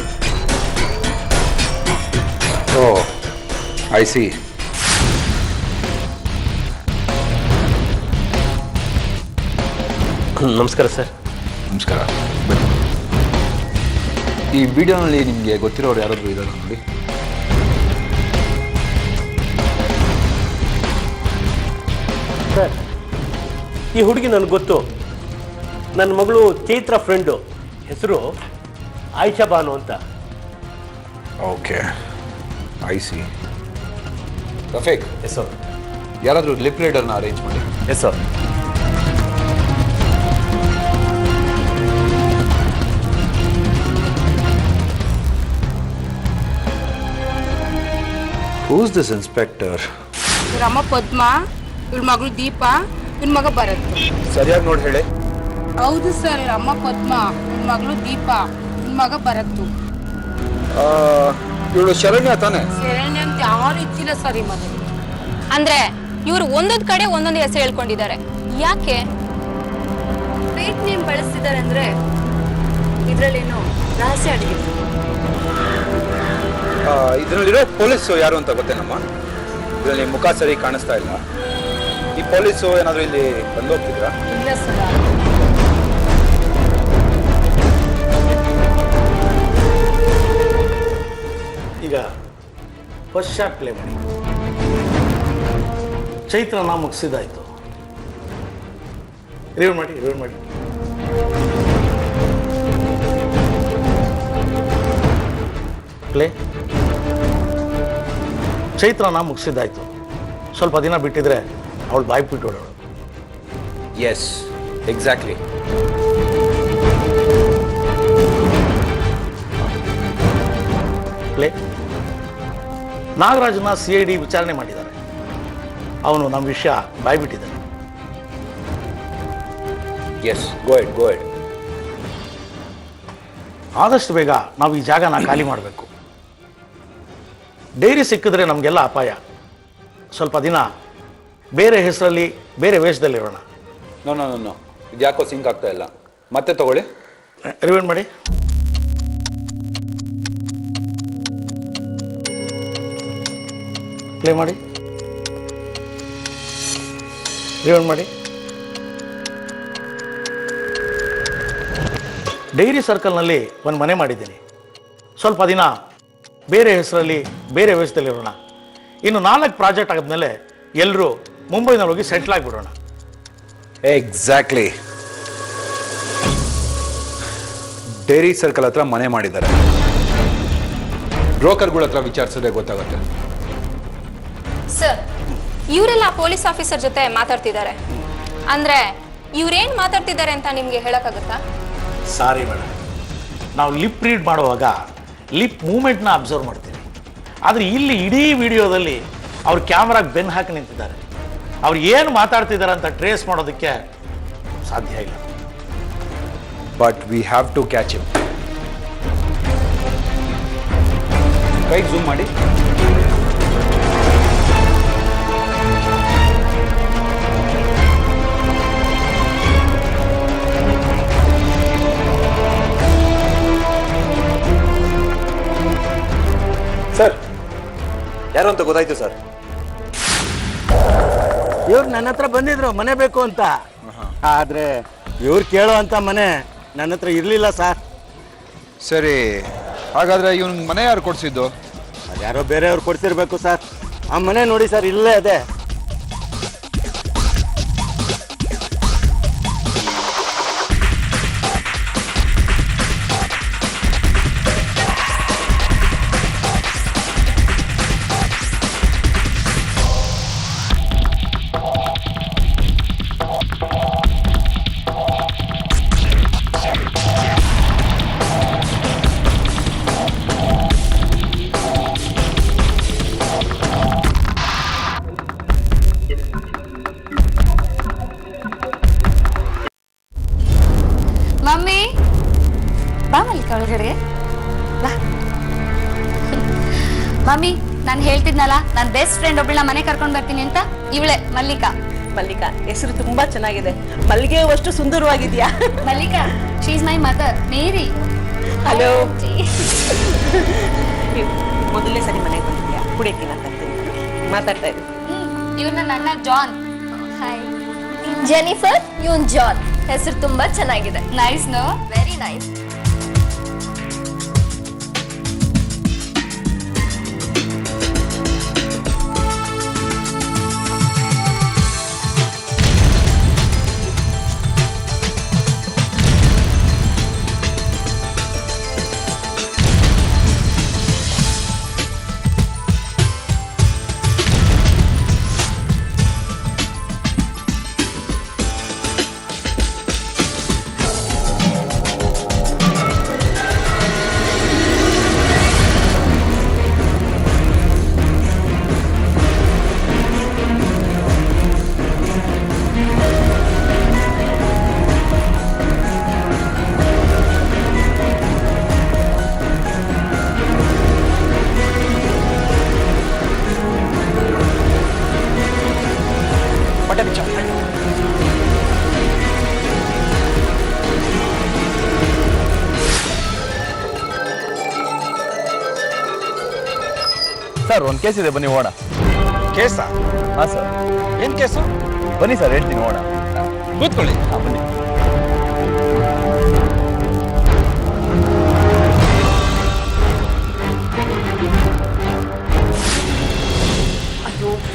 ಓ ಐ ಸಿ ನಮಸ್ಕಾರ ಸರ್ ನಮಸ್ಕಾರ ಬನ್ನಿ ಈ ವಿಡಿಯೋನಲ್ಲಿ ನಿಮಗೆ ಗೊತ್ತಿರೋರು ಯಾರಾದರೂ ಇದ್ದಾರೆ ನೋಡಿ ಸರ್ ಈ ಹುಡುಗಿ ನನಗೆ ಗೊತ್ತು ನನ್ನ ಮಗಳು ಚೈತ್ರ ಫ್ರೆಂಡು ಹೆಸರು ಆಯಿಷಾ ಬಾನು ಅಂತ okay I see Rafiq yes sir ಯಾರಾದರೂ ಲಿಪ್ ರೈಡರ್ನ ಅರೇಂಜ್ ಮಾಡಿ yes sir who's this inspector ಇವ್ರ ಅಮ್ಮ ಪದ್ಮ ಇವ್ರ ಮಗಳು ದೀಪ ಇವ್ರ ಮಗ ಭರತ್ ಸರಿಯಾಗಿ ನೋಡಿ ಹೇಳಿ ಹೌದು ಸರ್ ಇವ್ರ ಅಮ್ಮ ಪದ್ಮ ಇವ್ರ ಮಗಳು ದೀಪ ಇವ್ರ ಮಗ ಭರತ್ ಇವಳು ಶರಣ್ಯ ತಾನೆ ಶರಣ್ಯ ಅಂತ ಯಾರು ಇಚ್ಚಿಲ್ಲ ಸರ್ ಈ ಮನೆ ಅಂದ್ರೆ ಇವ್ರು ಒಂದೊಂದ್ ಕಡೆ ಒಂದೊಂದು ಹೆಸರು ಹೇಳ್ಕೊಂಡಿದ್ದಾರೆ ಯಾಕೆ ಫೇಕ್ ನೇಮ್ ಬಳಸ್ತಿದ್ದಾರೆ ಅಂದ್ರೆ ಇದ್ರಲ್ಲೇನೋ ರಹಸ್ಯ ಅಡಗಿದೆ ಇದರಲ್ಲಿರೋ ಪೊಲೀಸು ಯಾರು ಅಂತ ಗೊತ್ತೇನಮ್ಮ ಇದರಲ್ಲಿ ಮುಖ ಸರಿ ಕಾಣಿಸ್ತಾ ಇಲ್ಲ ಈ ಪೊಲೀಸು ಏನಾದರೂ ಇಲ್ಲಿ ಬಂದು ಹೋಗ್ತಿದ್ರಾ ಇಲ್ಲ ಸರ್ ಈಗ ಫಸ್ಟ್ ಶಾಟ್ ಪ್ಲೇ ಮಾಡಿ ಚೈತ್ರನ ಮುಗಿಸಿದಾಯ್ತು ರಿವ್ಯೂ ಮಾಡಿ ರಿವ್ಯೂ ಮಾಡಿ ಪ್ಲೇ ಚೈತ್ರನ ಮುಗಿಸಿದ್ದಾಯ್ತು ಸ್ವಲ್ಪ ದಿನ ಬಿಟ್ಟಿದ್ರೆ ಅವಳು ಬಾಯಿ ಬಿಟ್ಟು ಹೊಡೋಳು ಎಸ್ ಎಕ್ಸಾಕ್ಟ್ಲಿ ಪ್ಲೇ ನಾಗರಾಜನ ಸಿ ಐ ಡಿ ವಿಚಾರಣೆ ಮಾಡಿದ್ದಾರೆ ಅವನು ನಮ್ಮ ವಿಷಯ ಬಾಯ್ಬಿಟ್ಟಿದ್ದಾನೆ ಎಸ್ ಗೋಯ್ಡ್ ಗೋಯ್ಡ್ ಆದಷ್ಟು ಬೇಗ ನಾವು ಈ ಜಾಗನ ಖಾಲಿ ಮಾಡಬೇಕು ಡೈರಿ ಸಿಕ್ಕಿದ್ರೆ ನಮಗೆಲ್ಲ ಅಪಾಯ ಸ್ವಲ್ಪ ದಿನ ಬೇರೆ ಹೆಸರಲ್ಲಿ ಬೇರೆ ವೇಷದಲ್ಲಿರೋಣ ನೋ ನೋ ನೋ ನೋ ಇದ್ಯಾಕೋ ಸಿಂಕ್ ಆಗ್ತಾ ಇಲ್ಲ ಮತ್ತೆ ತಗೊಳ್ಳಿ ರಿವೈಂಡ್ ಮಾಡಿ ಪ್ಲೇ ಮಾಡಿ ರಿವೈಂಡ್ ಮಾಡಿ ಡೈರಿ ಸರ್ಕಲ್ನಲ್ಲಿ ಒಂದು ಮನೆ ಮಾಡಿದ್ದೀನಿ ಸ್ವಲ್ಪ ದಿನ ಬೇರೆ ಹೆಸರಲ್ಲಿ ಬೇರೆ ವೇಷದಲ್ಲಿರೋಣ ಇನ್ನು ನಾಲ್ಕು ಪ್ರಾಜೆಕ್ಟ್ ಆದ್ಮೇಲೆ ಎಲ್ಲರೂ ಮುಂಬೈನಲ್ಲಿ ಹೋಗಿ ಸೆಟ್ಲ್ ಆಗಿಬಿಡೋಣ ಎಕ್ಸಾಕ್ಟ್ಲಿ ಡೈರಿ ಸರ್ಕಲ್ ಹತ್ರ ಮನೆ ಮಾಡಿದ್ದಾರೆ ಬ್ರೋಕರ್ಗಳ ಹತ್ರ ವಿಚಾರಿಸಿದ್ರೆ ಗೊತ್ತಾಗುತ್ತೆ ಸರ್ ಇವರೆಲ್ಲ ಪೊಲೀಸ್ ಆಫೀಸರ್ ಜೊತೆ ಮಾತಾಡ್ತಿದ್ದಾರೆ ಅಂದ್ರೆ ಇವ್ರೇನ್ ಮಾತಾಡ್ತಿದ್ದಾರೆ ಅಂತ ನಿಮ್ಗೆ ಹೇಳಕ್ಕಾಗುತ್ತಾ ಸಾರಿ ಮೇಡಮ್ ನಾವು ಲಿಪ್ ರೀಡ್ ಮಾಡುವಾಗ ಲಿಪ್ ಮೂಮೆಂಟ್ನ ಅಬ್ಸರ್ವ್ ಮಾಡ್ತೀವಿ ಆದರೆ ಇಲ್ಲಿ ಇಡೀ ವಿಡಿಯೋದಲ್ಲಿ ಅವ್ರು ಕ್ಯಾಮ್ರಾಗೆ ಬೆನ್ನು ಹಾಕಿ ನಿಂತಿದ್ದಾರೆ ಅವ್ರು ಏನು ಮಾತಾಡ್ತಿದ್ದಾರೆ ಅಂತ ಟ್ರೇಸ್ ಮಾಡೋದಕ್ಕೆ ಸಾಧ್ಯ ಇಲ್ಲ but we have to catch him ಕೈ ಝೂಮ್ ಮಾಡಿ ಸರ್ ಯಾರು ಅಂತ ಗೊತ್ತಾಯ್ತು ಸರ್ ಇವ್ರು ನನ್ನ ಹತ್ರ ಬಂದಿದ್ರು ಮನೆ ಬೇಕು ಅಂತ ಆದ್ರೆ ಇವ್ರು ಕೇಳೋ ಅಂತ ಮನೆ ನನ್ನ ಹತ್ರ ಇರ್ಲಿಲ್ಲ ಸರ್ ಸರಿ ಹಾಗಾದ್ರೆ ಇವನ್ ಮನೆ ಯಾರು ಕೊಡ್ಸಿದ್ದು ಅದ್ಯಾರೋ ಬೇರೆಯವ್ರು ಕೊಡ್ಸಿರ್ಬೇಕು ಸರ್ ಆ ಮನೆ ನೋಡಿ ಸರ್ ಇಲ್ಲೇ ಅದೇ ಮಮ್ಮಿ ಬಾ ಮಲ್ಲಿಕ ಒಳಗಡೆ ಬಾ ಮಮ್ಮಿ ನಾನು ಹೇಳ್ತಿದ್ನಲ್ಲ ನನ್ನ ಬೆಸ್ಟ್ ಫ್ರೆಂಡ್ ಒಬ್ಬಳನ್ನ ಮನೆ ಕರ್ಕೊಂಡು ಬರ್ತೀನಿ ಅಂತ ಇವಳೆ ಮಲ್ಲಿಕಾ ಮಲ್ಲಿಕಾ ಹೆಸರು ತುಂಬಾ ಚೆನ್ನಾಗಿದೆ ಮಲ್ಲಿಗೆ ಅಷ್ಟು ಸುಂದರವಾಗಿದ್ಯಾ Mallika she is my mother Mary hello ಮೊದಲನೇ ಸರಿ ಮನೆಗೆ ಬಂದಿದ್ಯಾ ಕುಡಿಯಕ್ಕಿಲ್ಲ ತರ್ತೀನಿ ಮಾತಾಡ್ತಾ ಇದ್ದೀನಿ ಇವ್ನ ನನ್ನ ಜಾನ್ ಹಾಯ್ ಜೆನಿಫರ್ ಇವನ್ ಜಾನ್ ಹೆಸರು ತುಂಬಾ ಚೆನ್ನಾಗಿದೆ ನೈಸ್ ನೋ ವೆರಿ ನೈಸ್ ಬಟ್ಟೆ ಬಿಚ್ಚ ಸರ್ ಒಂದು ಕೇಸ್ ಇದೆ ಬನ್ನಿ ಓಡ ಕೇಸಾ ಹಾಂ ಸರ್ ಏನು ಕೇಸು ಬನ್ನಿ ಸರ್ ಹೇಳ್ತೀನಿ ಓಡ ಕೂತ್ಕೊಳ್ಳಿ ಹಾಂ ಬನ್ನಿ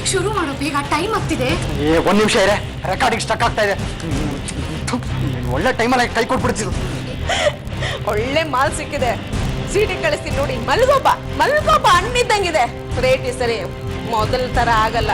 ಶುರು ಮಾಡೋ ಬೇಗ ಟೈಮ್ ಆಗ್ತಿದೆ ಏ ಒಂದ್ ನಿಮಿಷ ಇರೆ ರೆಕಾರ್ಡಿಂಗ್ ಸ್ಟಕ್ ಆಗ್ತಾ ಇದೆ ಥು, ನೀನ್ ಒಳ್ಳೆ ಟೈಮಲ್ಲಿ ಕೈ ಕೊಟ್ಬಿಡ್ತಿದ್ರು ಒಳ್ಳೆ ಮಾಲ್ ಸಿಕ್ಕಿದೆ ಸೀಟಿ ಕಳಿಸ್ತೀನಿ ನೋಡಿ ಮಲ್ಗೋಬ ಮಲ್ಗೋಬ ಹಣ್ಣಿದ್ದಂಗಿದೆ ರೇಟ್ ಈ ಸರಿ ಮೊದಲ ತರ ಆಗಲ್ಲ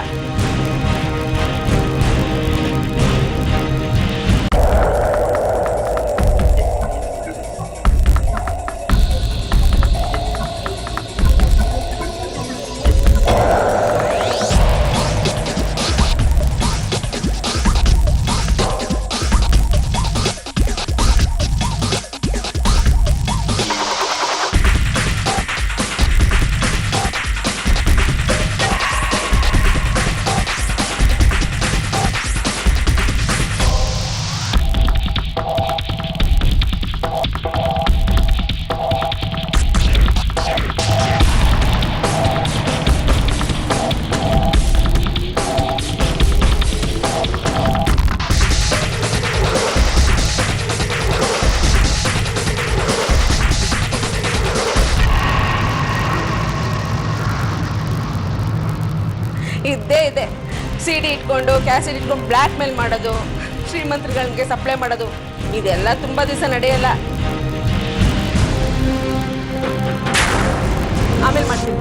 ಇದ್ದೇ ಇದೆ ಸಿಡಿ ಇಟ್ಕೊಂಡು ಕ್ಯಾಸೆಟ್ ಇಟ್ಕೊಂಡು ಬ್ಲ್ಯಾಕ್ ಮೇಲ್ ಮಾಡೋದು ಶ್ರೀಮಂತರುಗಳಿಗೆ ಸಪ್ಲೈ ಮಾಡೋದು ಇದೆಲ್ಲ ತುಂಬಾ ದಿವಸ ನಡೆಯಲ್ಲ ಆಮೇಲೆ ಮಾಡ್ತೀನಿ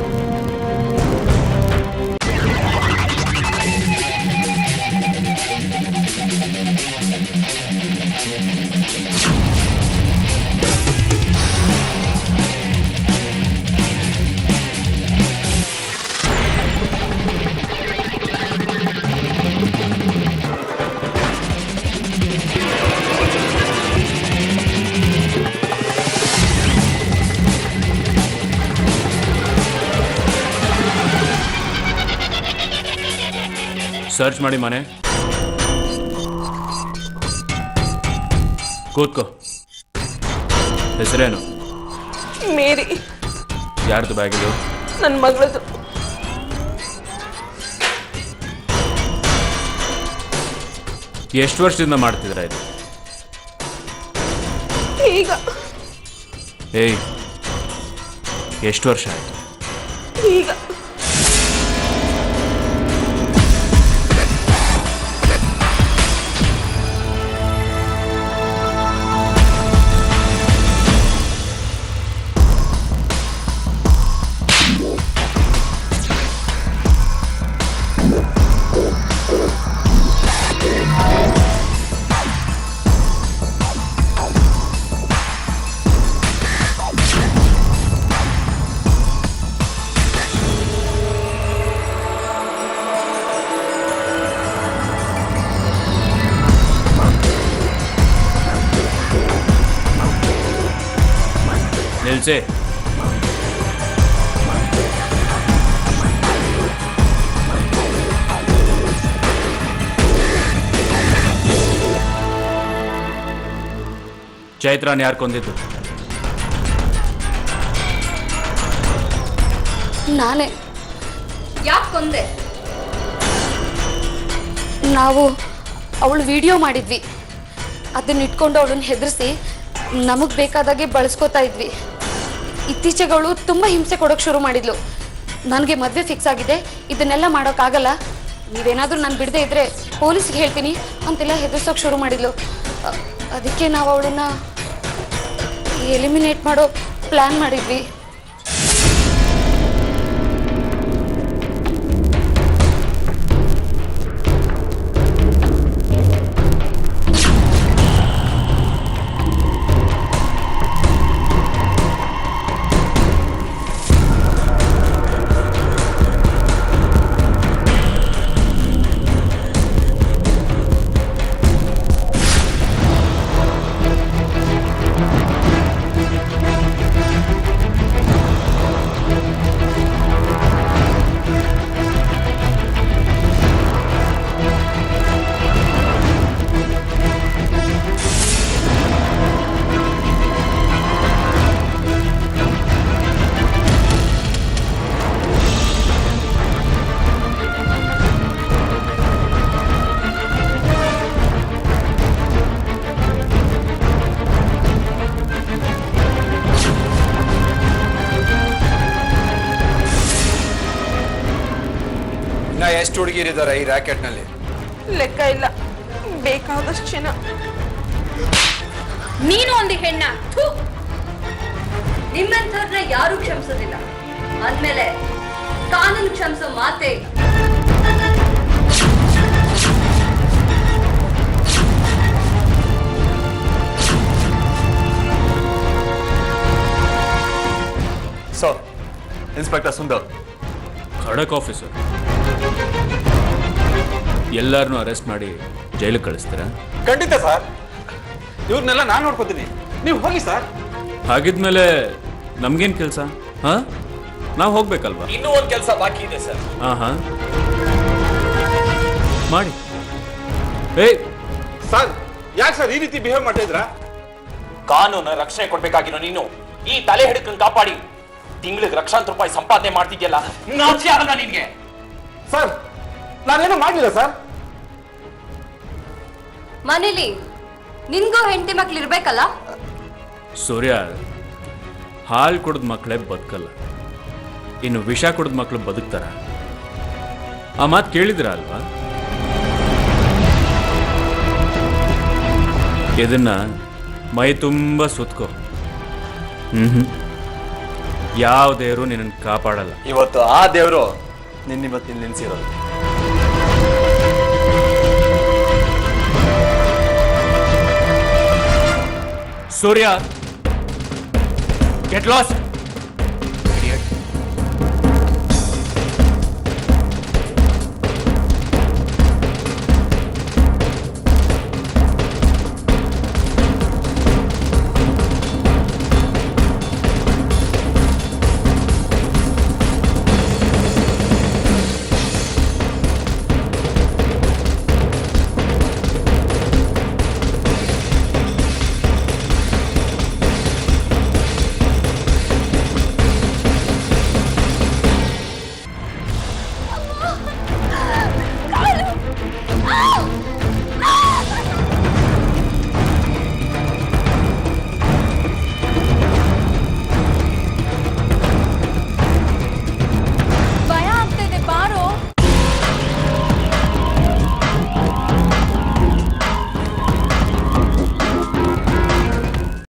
ಸರ್ಚ್ ಮಾಡಿ ಮನೆ ಕೂತ್ಕೋ ಹೆಸರೇನು ಮೇರಿ ಯಾರ್ದು ಬ್ಯಾಗಿದು ನನ್ನ ಮಗಳದು ಎಷ್ಟು ವರ್ಷದಿಂದ ಮಾಡ್ತಿದ್ರ ಇದು ಈಗ ಏಯ್ ಎಷ್ಟು ವರ್ಷ ಆಯ್ತು ಈಗ ನಿಲ್ಸಿ ಚೈತ್ರಾನ್ ಯಾರು ಕೊಂದಿದ್ದು ನಾನೇ ಯಾಕೆ ಕೊಂದೆ ನಾವು ಅವಳು ವಿಡಿಯೋ ಮಾಡಿದ್ವಿ ಅದನ್ನ ಇಟ್ಕೊಂಡು ಅವಳನ್ನ ಹೆದರಿಸಿ ನಮಗೆ ಬೇಕಾದಾಗೆ ಬಳಸ್ಕೋತಾ ಇದ್ವಿ ಇತ್ತೀಚೆಗೆ ಅವಳು ತುಂಬ ಹಿಂಸೆ ಕೊಡೋಕೆ ಶುರು ಮಾಡಿದ್ಲು ನನಗೆ ಮದುವೆ ಫಿಕ್ಸ್ ಆಗಿದೆ ಇದನ್ನೆಲ್ಲ ಮಾಡೋಕ್ಕಾಗಲ್ಲ ನೀವೇನಾದರೂ ನಾನು ಬಿಡದೇ ಇದ್ರೆ ಪೊಲೀಸ್ಗೆ ಹೇಳ್ತೀನಿ ಅಂತೆಲ್ಲ ಹೆದರ್ಸೋಕೆ ಶುರು ಮಾಡಿದ್ಲು ಅ- ಅದಕ್ಕೆ ನಾವು ಅವಳನ್ನ ಎಲಿಮಿನೇಟ್ ಮಾಡೋ ಪ್ಲ್ಯಾನ್ ಮಾಡಿದ್ವಿ ಎಷ್ಟು ಹುಡುಗಿರಿದ್ದಾರೆ ಈ ರ್ಯಾಕೆಟ್ನಲ್ಲಿ ಲೆಕ್ಕ ಇಲ್ಲ ಬೇಕಾದಷ್ಟು ಜನ ನೀನು ಒಂದು ಹೆಣ್ಣ ಥು ನಿಮ್ಮಂಥವ್ರನ್ನ ಯಾರು ಕ್ಷಮಿಸೋದಿಲ್ಲ ಅಂದ್ಮೇಲೆ ಕಾನೂನು ಕ್ಷಮಿಸೋ ಮಾತೇ ಇಲ್ಲ. ಸರ್ ಇನ್ಸ್ಪೆಕ್ಟರ್ ಸುಂದರ್ ಖಡಕ್ ಆಫೀಸರ್ ಎಲ್ಲರನ್ನೂ ಅರೆಸ್ಟ್ ಮಾಡಿ ಜೈಲಿಗೆ ಕಳಿಸ್ತೀರಾ ಖಂಡಿತ ಸರ್ ಇವ್ರನ್ನೆಲ್ಲ ನಾನು ನೋಡ್ಕೋತೀನಿ ನೀವು ಹೋಗಿ ಸರ್ ಹಾಗಿದ್ಮೇಲೆ ನಮ್ಗೇನ್ ಕೆಲಸ ಹಾ ನಾವು ಹೋಗ್ಬೇಕಲ್ವಾ ಇನ್ನೂ ಒಂದು ಕೆಲಸ ಬಾಕಿ ಇದೆ ಸರ್ ಹಾ ಹಾ ಮಾಡಿ ಏಯ್ ಸರ್ ಯಾಕೆ ಸರ್ ಈ ರೀತಿ ಬಿಹೇವ್ ಮಾಡ್ತಾ ಇದ್ರಾ ಕಾನೂನು ರಕ್ಷಣೆ ಕೊಡ್ಬೇಕಾಗಿರೋ ನೀನು ಈ ತಲೆ ಹಿಡ್ಕೊಂಡು ಕಾಪಾಡಿ ತಿಂಗಳಿಗೆ ಲಕ್ಷಾಂತರ ರೂಪಾಯಿ ಸಂಪಾದನೆ ಮಾಡ್ತಿದ್ಯಲ್ಲ ನಾಚಿ ಆಗಲ್ಲ ನಿನ್ಗೆ ಸರ್ ನಾನೇನು ಮಾಡಲಿಲ್ಲ ಸರ್ ಮನೇಲಿ ನಿನ್ಗೂ ಹೆಂಡತಿ ಮಕ್ಳು ಇರ್ಬೇಕಲ್ಲ ಸೂರ್ಯ ಹಾಲು ಕುಡಿದ ಮಕ್ಕಳೇ ಬದುಕಲ್ಲ ಇನ್ನು ವಿಷ ಕುಡಿದ ಮಕ್ಕಳು ಬದುಕ್ತಾರ ಆ ಮಾತು ಕೇಳಿದ್ರ ಅಲ್ವಾ ಇದನ್ನ ಮೈ ತುಂಬ ಸುತ್ಕೋ ಹ್ಮ್ ಹ್ಮ್ ಯಾವ ದೇವರು ನಿನ್ನನ್ನು ಕಾಪಾಡಲ್ಲ ಇವತ್ತು ಆ ದೇವರು ನಿನ್ನಿವತ್ತು ಇಲ್ಲಿ ನಿಲ್ಸಿರೋದು ಸೂರ್ಯ ಗೆಟ್ ಲಾಸ್ಟ್